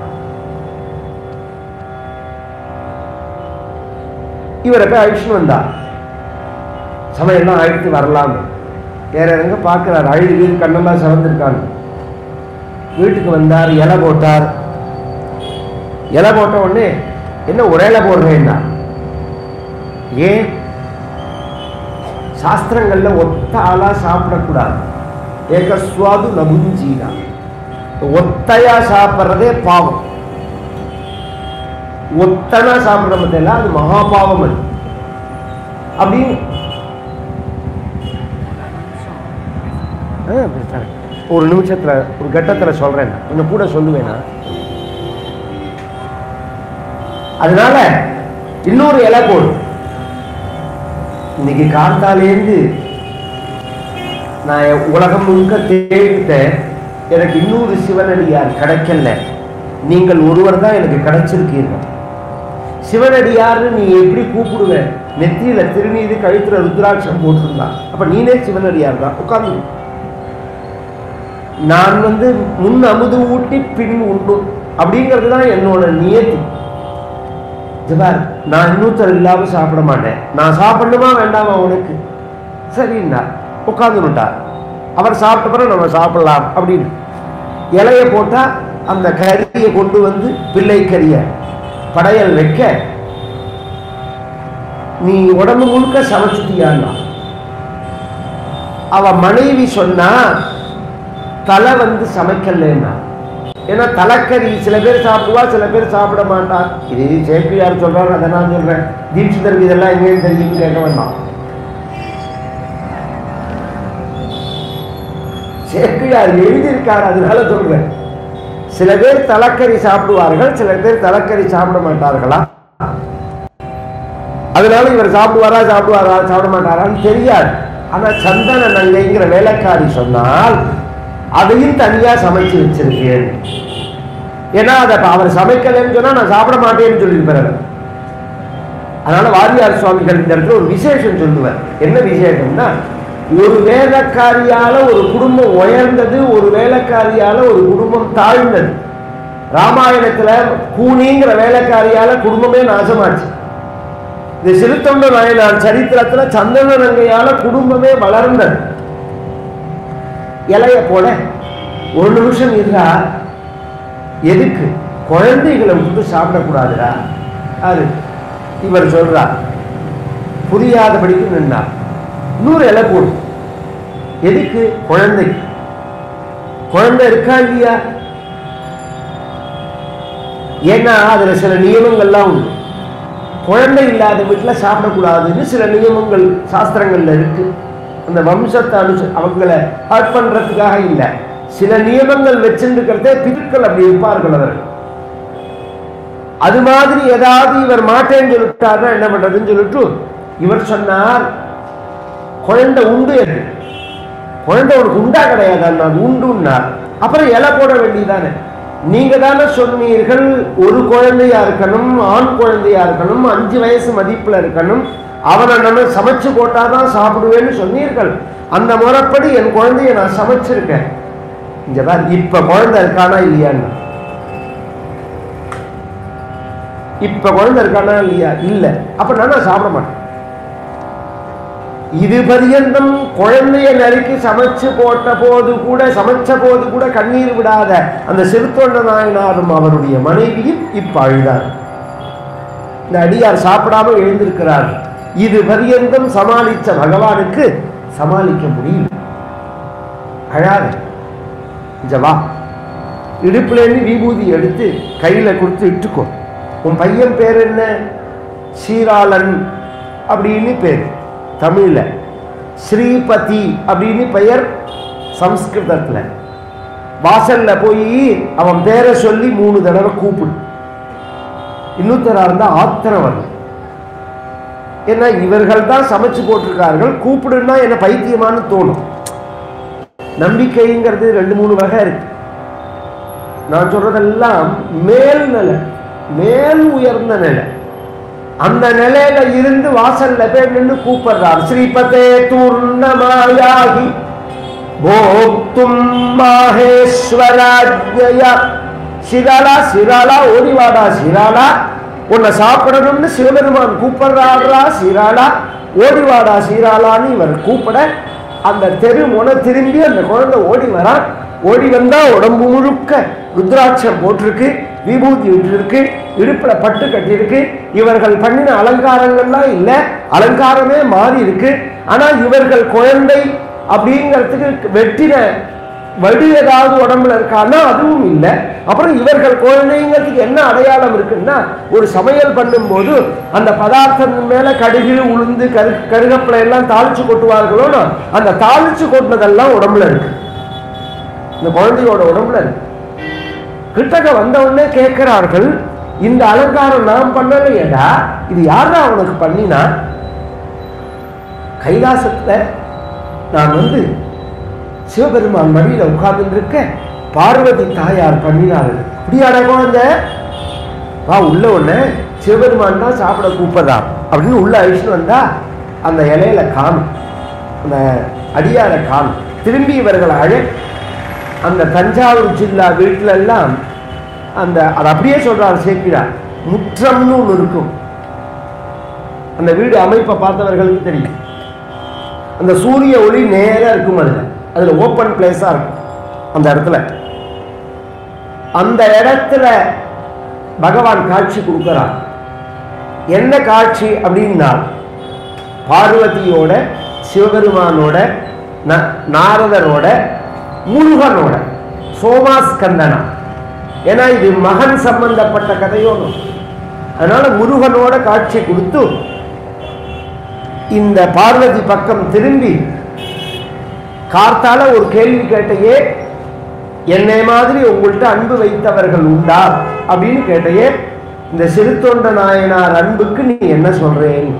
இவரை போய் அழிச்சுன்னு வந்தா சமையல்லாம் அழித்து வரலாம் வேற எங்க பார்க்கிறார் அழுது வீடு கண்ணெல்லாம் சிவந்திருக்காங்க வீட்டுக்கு வந்தார் இலை போட்டார் இலை போட்ட உடனே என்ன ஒரு இலை போடுறேன்னா ஏன் சாஸ்திரங்கள்ல ஒத்த ஆளா சாப்பிடக்கூடாது ஏகஸ்வாது நபுஞ்சீனா ஒத்தையா சாப்பிட்றதே பாவம் ஒத்தனா சாப்பிட முடியல அது மகா பாவம் அது அப்படின்னு ஆ, அப்படி தரேன். ஒரு நிமிஷத்துல ஒரு கட்டத்துல சொல்றேன் இன்னும் கூட சொல்லுவேனா அதனால இன்னொரு இலை போடு இன்னைக்கு காத்தாலேருந்து நான் என் உலகம் முழுக்க தேடிட்டேன் எனக்கு இன்னொரு சிவனடியார் கிடைக்கல நீங்கள் ஒருவர் தான் எனக்கு கிடைச்சிருக்கீங்க சிவனடியார்னு நீ எப்படி கூப்பிடுவ நெத்தியில திருநீது கழுத்துல ருத்ராட்சம் போட்டிருந்தான் அப்ப நீனே சிவனடியார் தான் உட்கார்ந்து நான் வந்து முன் அமுது ஊட்டி பின் உண்டு அப்படிங்கிறது தான் என்னோட நியதி ஜபார் நான் இன்னொருத்தர் இல்லாம சாப்பிட மாட்டேன் நான் சாப்பிடணுமா வேண்டாமா உனக்கு சரின்னா உட்காந்துட்டார் அவர் சாப்பிட்ட பிறகு நம்ம சாப்பிடலாம் அப்படின்னு இலைய போட்டா அந்த கறியை கொண்டு வந்து பிள்ளை கறிய படையல் வைக்க நீ உடம்பு முழுக்க சமைச்சுட்டியான்னா அவ மனைவி சொன்னா தலை வந்து சமைக்கலன்னா ஏன்னா தலைக்கறி சில பேர் சாப்பிடுவா சில பேர் சாப்பிட மாட்டா இது சேப்பியார் சொல்றாரு அதை நான் சொல்றேன் தீட்சிதருக்கு இதெல்லாம் எங்கேயும் தெரியும் கேட்க வேண்டாம் சேப்பியார் எழுதியிருக்காரு அதனால சொல்றேன் சில பேர் தலைக்கறி சாப்பிடுவார்கள் சில பேர் தலைக்கறி சாப்பிட மாட்டார்களா அதனால இவர் சாப்பிடுவாரா சாப்பிடுவாரா சாப்பிட மாட்டாரான்னு தெரியாது ஆனா சந்தன நங்கைங்கிற வேலைக்காரி சொன்னால் அதையும் தனியா சமைச்சு வச்சிருக்கேன் ஏன்னா அதை இப்ப அவர் சமைக்கலைன்னு சொன்னா நான் சாப்பிட மாட்டேன்னு சொல்லியிருப்பாரு அதனால வாரியார் சுவாமிகள் இந்த இடத்துல ஒரு விசேஷம் சொல்லுவார் என்ன விசேஷம்னா ஒரு வேலைக்காரியால ஒரு குடும்பம் உயர்ந்தது ஒரு வேலைக்காரியால ஒரு குடும்பம் தாழ்ந்தது ராமாயணத்துல கூனிங்கிற வேலைக்காரியால குடும்பமே நாசமாச்சு இந்த சிறுத்தொண்ட நாயனார் சரித்திரத்துல சந்தன நங்கையால குடும்பமே வளர்ந்தது இலைய போல ஒரு நிமிஷம் இருந்தா எதுக்கு குழந்தைகளை விட்டு சாப்பிடக்கூடாதுடா அது இவர் சொல்றார் புரியாதபடிக்கு நின்றார் இன்னொரு இலை போடு எதுக்கு குழந்தைக்கு குழந்தை இருக்கா இல்லையா ஏன்னா அதுல சில நியமங்கள்லாம் உண்டு குழந்தை இல்லாத வீட்டுல சாப்பிடக்கூடாதுன்னு சில நியமங்கள் சாஸ்திரங்கள்ல இருக்கு அந்த வம்சத்தை அனுச அவங்களை ஹர்ட் பண்றதுக்காக இல்லை சில நியமங்கள் வச்சிருக்கிறதே பிதுக்கள் அப்படி இருப்பார்கள் அவர்கள் அது மாதிரி ஏதாவது இவர் மாட்டேன்னு சொல்லிட்டாருன்னா என்ன பண்றதுன்னு சொல்லிட்டு இவர் சொன்னார் குழந்தை உண்டு என்று குழந்தை உனக்கு உண்டா கிடையாது நான் உண்டுன்னார் அப்புறம் இலை போட வேண்டியதானே நீங்க தானே சொன்னீர்கள் ஒரு குழந்தையா இருக்கணும் ஆண் குழந்தையா இருக்கணும் அஞ்சு வயசு மதிப்புல இருக்கணும் அவனை நம்ம சமைச்சு போட்டாதான் சாப்பிடுவேன்னு சொன்னீர்கள் அந்த முறைப்படி என் குழந்தைய நான் சமைச்சிருக்கேன் இங்க பார் இப்ப குழந்தை இருக்கானா இல்லையான்னு இப்ப குழந்தை இருக்கானா இல்லையா இல்ல அப்ப நான் சாப்பிட மாட்டேன் இது பரியந்தம் குழந்தைய நறுக்கி சமைச்சு போட்ட போது கூட சமைச்ச போது கூட கண்ணீர் விடாத அந்த சிறுத்தொண்ட நாயனாரும் அவருடைய மனைவியும் இப்ப அழுதார் இந்த அடியார் சாப்பிடாம எழுந்திருக்கிறார் இது பரியந்தம் சமாளிச்ச பகவானுக்கு சமாளிக்க முடியல அழாத இங்க வா இடுப்புலேருந்து விபூதி எடுத்து கையில கொடுத்து இட்டுக்கோ உன் பையன் பேர் என்ன சீராளன் அப்படின்னு பேர் தமிழ்ல ஸ்ரீபதி அப்படின்னு பெயர் சம்ஸ்கிருதத்துல வாசல்ல போய் அவன் பேரை சொல்லி மூணு தடவை கூப்பிடு இன்னொருத்தரா இருந்தா ஆத்திரம் வரும் ஏன்னா இவர்கள் தான் சமைச்சு போட்டிருக்கார்கள் கூப்பிடுன்னா என்ன பைத்தியமான்னு தோணும் நம்பிக்கைங்கிறது ரெண்டு மூணு வகை இருக்கு நான் சொல்றதெல்லாம் மேல் நிலை மேல் உயர்ந்த நிலை அந்த நிலையில இருந்து வாசல்ல போய் நின்று கூப்பிடுறார் ஸ்ரீபதே தூர்ணமாயாகி போக்தும் மாஹேஸ்வராஜ்யா சிராலா சிராலா ஓடிவாடா சிராலா உன்னை சாப்பிடணும்னு சிவபெருமான் கூப்பிடுறாரா சிராலா ஓடிவாடா சீராளான்னு இவர் கூப்பிட அந்த தெரு முனை திரும்பி அந்த குழந்தை ஓடி வரான் ஓடி வந்தா உடம்பு முழுக்க ருத்ராட்சம் போட்டிருக்கு விபூதி விட்டுருக்கு இடுப்புல பட்டு கட்டியிருக்கு இவர்கள் பண்ணின அலங்காரங்கள்லாம் இல்லை அலங்காரமே மாறி இருக்கு ஆனா இவர்கள் குழந்தை அப்படிங்கிறதுக்கு வெட்டின வடு ஏதாவது உடம்புல இருக்கான்னா அதுவும் இல்லை அப்புறம் இவர்கள் குழந்தைங்கிறதுக்கு என்ன அடையாளம் இருக்குன்னா ஒரு சமையல் பண்ணும்போது அந்த பதார்த்தம் மேல கடுகு உளுந்து கரு கருகப்பிலை எல்லாம் தாளிச்சு கொட்டுவார்களோன்னு அந்த தாளிச்சு கொட்டினதெல்லாம் உடம்புல இருக்கு இந்த குழந்தையோட உடம்புல இருக்கு கிட்டக்க வந்த உடனே கேட்கிறார்கள் இந்த அலங்காரம் நான் பண்ணலையேடா இது யாரா உனக்கு பண்ணினா கைலாசத்துல நான் வந்து சிவபெருமான் மடியில உட்கார்ந்து இருக்க பார்வதி தாயார் பண்ணினார்கள் அப்படியாடா குழந்தை வா உள்ள ஒண்ணு சிவபெருமான் தான் சாப்பிட கூப்பிடுறா அப்படின்னு உள்ள அழிச்சுட்டு வந்தா அந்த இலையில காணும் அந்த அடியார காணும் திரும்பி இவர்கள் அழ அந்த தஞ்சாவூர் ஜில்லா வீட்டுல எல்லாம் அந்த அது அப்படியே சொல்றாரு சேர்க்கிறார் முற்றம்னு ஒன்று இருக்கும் அந்த வீடு அமைப்பை பார்த்தவர்களுக்கு தெரியும் அந்த சூரிய ஒளி நேரா இருக்கும் அதுல அதுல ஓப்பன் பிளேஸா இருக்கும் அந்த இடத்துல அந்த இடத்துல பகவான் காட்சி கொடுக்கிறார் என்ன காட்சி அப்படின்னா பார்வதியோட சிவபெருமானோட ந- நாரதரோட முருகனோட சோமாஸ்கந்தனா ஏன்னா இது மகன் சம்பந்தப்பட்ட கதையோடு அதனால முருகனோட காட்சி கொடுத்து இந்த பார்வதி பக்கம் திரும்பி கார்த்தால ஒரு கேள்வி கேட்டையே என்னை மாதிரி உங்கள்கிட்ட அன்பு வைத்தவர்கள் உண்டா அப்படின்னு கேட்டையே இந்த சிறுத்தொண்ட நாயனார் அன்புக்கு நீ என்ன சொல்றேன்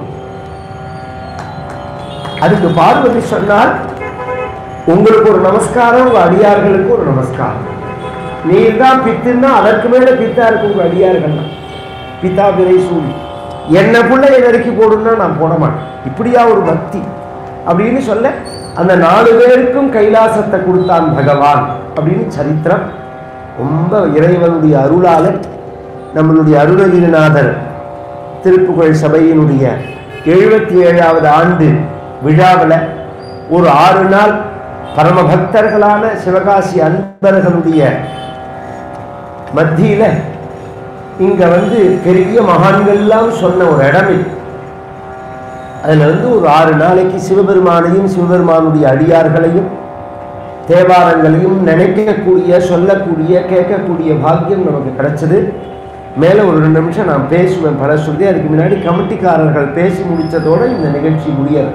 அதுக்கு பார்வதி சொன்னார் உங்களுக்கு ஒரு நமஸ்காரம் உங்க அடியார்களுக்கு ஒரு நமஸ்காரம் நீர் தான் பித்துன்னா அதற்கு மேல பித்தா இருக்கு உங்க அடியார்கள் பித்தா பிறை சூழி என்ன பிள்ளை நெருக்கி போடுன்னா நான் போட மாட்டேன் இப்படியா ஒரு பக்தி அப்படின்னு சொல்ல அந்த நாலு பேருக்கும் கைலாசத்தை கொடுத்தான் பகவான் அப்படின்னு சரித்திரம் ரொம்ப இறைவனுடைய அருளால நம்மளுடைய அருணகிரிநாதர் திருப்புகழ் சபையினுடைய எழுபத்தி ஏழாவது ஆண்டு விழாவில் ஒரு ஆறு நாள் பரம பக்தர்களான சிவகாசி அன்பர்களுடைய மத்தியில இங்க வந்து பெரிய மகான்கள்லாம் சொன்ன ஒரு இடம் இது அதுல வந்து ஒரு ஆறு நாளைக்கு சிவபெருமானையும் சிவபெருமானுடைய அடியார்களையும் தேவாரங்களையும் நினைக்கக்கூடிய சொல்லக்கூடிய கேட்கக்கூடிய பாக்கியம் நமக்கு கிடைச்சது மேலே ஒரு ரெண்டு நிமிஷம் நான் பேசுவேன் பல சொல்லி அதுக்கு முன்னாடி கமிட்டிக்காரர்கள் பேசி முடிச்சதோட இந்த நிகழ்ச்சி முடியாது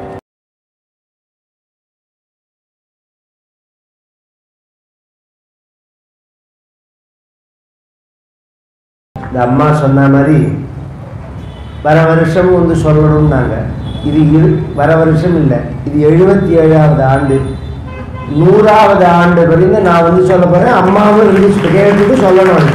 இந்த அம்மா சொன்ன மாதிரி வர வருஷம் வந்து சொல்லணும்னாங்க இது இரு வர வருஷம் இல்லை இது எழுபத்தி ஏழாவது ஆண்டு நூறாவது ஆண்டு வரைக்கும் நான் வந்து சொல்ல போறேன் அம்மாவும் இருந்து கேட்டுட்டு சொல்லணும் அது.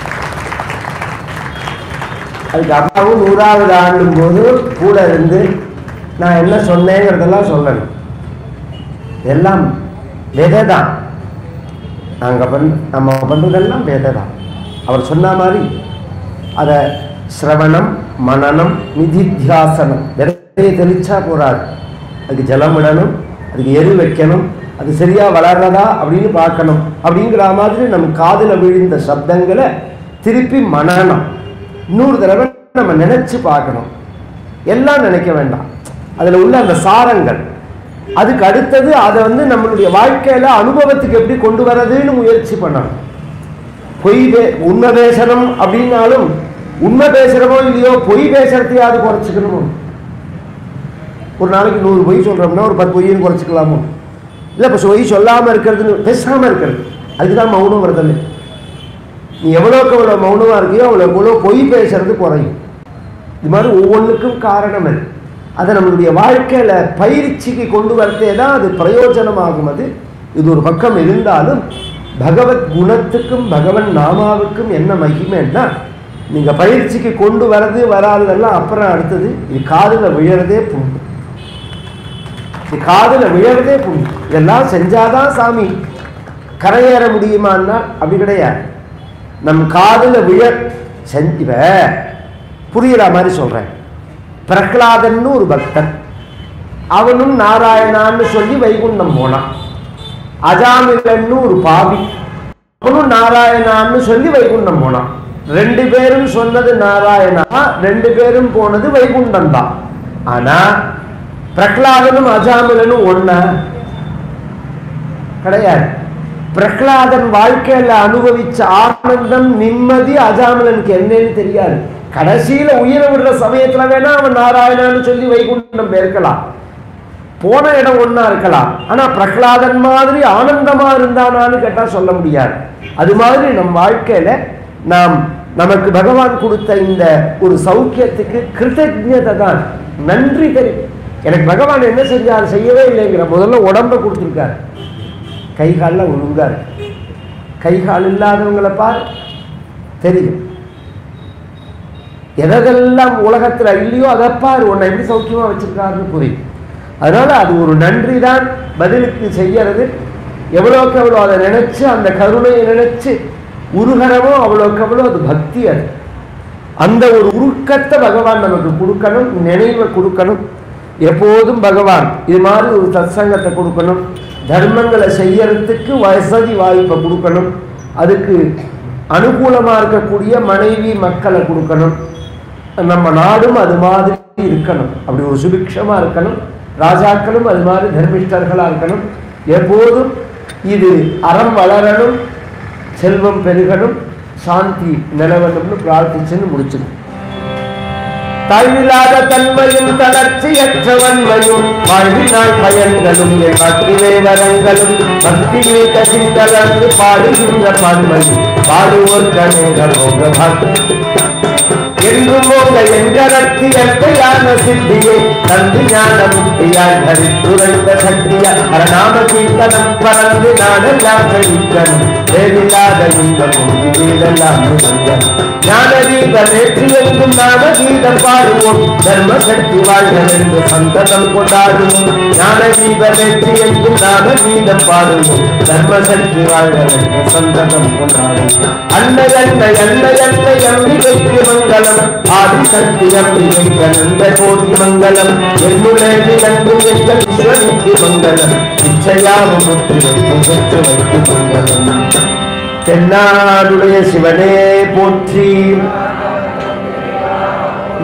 அதுக்கு அம்மாவும் நூறாவது ஆண்டும் போது கூட இருந்து நான் என்ன சொன்னேங்கிறதெல்லாம் சொல்லணும் எல்லாம் விதை தான் நாங்கள் பண் நம்ம பண்ணுறதெல்லாம் விதை தான் அவர் சொன்ன மாதிரி அதை சிரவணம் மனனம் நிதித்தியாசனம் விதையை தெளிச்சா போறாது அதுக்கு ஜலம் விடணும் அதுக்கு எரு வைக்கணும் அது சரியா வளர்றதா அப்படின்னு பார்க்கணும் அப்படிங்கிற மாதிரி நம்ம காதுல விழுந்த சப்தங்களை திருப்பி மனனம் இன்னொரு தடவை நம்ம நினைச்சு பார்க்கணும் எல்லாம் நினைக்க வேண்டாம் அதுல உள்ள அந்த சாரங்கள் அதுக்கு அடுத்தது அதை வந்து நம்மளுடைய வாழ்க்கையில அனுபவத்துக்கு எப்படி கொண்டு வரதுன்னு முயற்சி பண்ணணும் பொய் பே உண்மை பேசணும் அப்படின்னாலும் உண்மை பேசுறமோ இல்லையோ பொய் பேசுறதையாவது குறைச்சிக்கணுமோ ஒரு நாளைக்கு நூறு பொய் சொல்றோம்னா ஒரு பத்து பொய்யும் குறைச்சிக்கலாமோ இல்லை இப்போ பொய் சொல்லாம இருக்கிறதுன்னு பேசாம இருக்கிறது அதுக்கு தான் மௌனம் வருதல் நீ எவ்வளோக்கு எவ்வளோ மௌனமா இருக்கியோ அவ்வளோக்கு எவ்வளோ பொய் பேசுறது குறையும் இது மாதிரி ஒவ்வொன்றுக்கும் காரணம் அது அதை நம்மளுடைய வாழ்க்கையில பயிற்சிக்கு கொண்டு வரத்தே தான் அது பிரயோஜனமாகும் அது இது ஒரு பக்கம் இருந்தாலும் பகவத் குணத்துக்கும் பகவன் நாமாவுக்கும் என்ன மகிமைன்னா நீங்க பயிற்சிக்கு கொண்டு வரது வராததெல்லாம் அப்புறம் அடுத்தது இது காதுல விழறதே புண்ணு இது காதுல விழறதே புண்ணு இதெல்லாம் செஞ்சாதான் சாமி கரையேற முடியுமான்னா அப்படி கிடையாது நம் காதுல விழ செஞ்ச புரியுற மாதிரி சொல்றேன் பிரகலாதன்னு ஒரு பக்தன் அவனும் நாராயணான்னு சொல்லி வைகுண்டம் போனான் அஜாமிலன்னு ஒரு பாவி அவனும் நாராயணான்னு சொல்லி வைகுண்டம் போனான் ரெண்டு பேரும் சொன்னது நாராயணா ரெண்டு பேரும் போனது வைகுண்டம் தான் ஆனா பிரகலாதனும் அஜாமிலனும் ஒண்ணா கிடையாது பிரகலாதன் வாழ்க்கையில அனுபவிச்ச ஆனந்தம் நிம்மதி அஜாமிலனுக்கு என்னன்னு தெரியாது கடைசியில உயிரை விடுற சமயத்துல வேணா அவன் நாராயணன்னு சொல்லி வைகுண்டம் இருக்கலாம் போன இடம் ஒண்ணா இருக்கலாம் ஆனா பிரகலாதன் மாதிரி ஆனந்தமா இருந்தானான்னு கேட்டா சொல்ல முடியாது அது மாதிரி நம் வாழ்க்கையில நாம் நமக்கு பகவான் கொடுத்த இந்த ஒரு சௌக்கியத்துக்கு கிருத்தஜதை தான் நன்றி தெரியும் எனக்கு பகவான் என்ன செஞ்சார் செய்யவே இல்லைங்கிற முதல்ல உடம்ப கொடுத்துருக்காரு கை காலில் ஒழுங்கா இருக்கு கை கால் இல்லாதவங்களை பார் தெரியும் எதெல்லாம் உலகத்துல இல்லையோ அதை பாரு உன்னை எப்படி சௌக்கியமா வச்சிருக்காருன்னு புரியும் அதனால அது ஒரு நன்றி தான் பதிலுக்கு செய்யறது எவ்வளோக்கு எவ்வளோ அதை நினைச்சு அந்த கருணையை நினைச்சு உருகரமோ அவ்வளோக்கு அவ்வளோ அது பக்தி அது அந்த ஒரு உருக்கத்தை பகவான் நமக்கு கொடுக்கணும் நினைவை கொடுக்கணும் எப்போதும் பகவான் இது மாதிரி ஒரு சத்சங்கத்தை கொடுக்கணும் தர்மங்களை செய்யறதுக்கு வசதி வாய்ப்பை கொடுக்கணும் அதுக்கு அனுகூலமா இருக்கக்கூடிய மனைவி மக்களை கொடுக்கணும் நம்ம நாடும் அது மாதிரி இருக்கணும் அப்படி ஒரு சுபிக்ஷமா இருக்கணும் ராஜாக்களும் அது மாதிரி தர்மிஷ்டர்களா இருக்கணும் எப்போதும் இது அறம் வளரணும் செல்வம் பெருகணும் சாந்தி நிலவணும்னு பிரார்த்திச்சுன்னு முடிச்சிடும் தாழ்வில்லாத தன்மையும் தளர்ச்சியற்ற வன்மையும் வாழ்வினால் பயன்களும் என் பக்திவே வரங்களும் பக்தியே கசிந்தளர்ந்து பாடுகின்ற பான்மையும் பாடுவோர் கணேக போக என்று போக எங்கரத்தி எத்தையான சித்தியை தந்து ஞான முக்தியாய் தரித்துரைந்த சக்தியா அரணாம கீர்த்தனம் பறந்து நாடெல்லாம் கழிக்கணும் வேறில்லாத இந்த பூமி வீடெல்லாம் ஞான கீதம் ஏற்றி எங்கும் நாம கீதம் பாடுவோம் தர்ம சக்தி வாழ்க என்று சந்ததம் கொண்டாடுவோம் ஞான கீதம் ஏற்றி எங்கும் நாம கீதம் பாடுவோம் தர்ம சக்தி வாழ்க என்று சந்ததம் கொண்டாடுவோம் அன்னை அன்னை அன்னை அன்னை அம்பிகைக்கு மங்களம் ஆதி சக்தி அம்பிகைக்கு நந்த கோடி மங்களம் என்னுடைய நன்று எங்கள் ஈஸ்வரிக்கு மங்களம் இச்சையாவும் முற்று வைத்து பெற்று வைத்து மங்களம் தென்னாடுடைய சிவனே போற்றி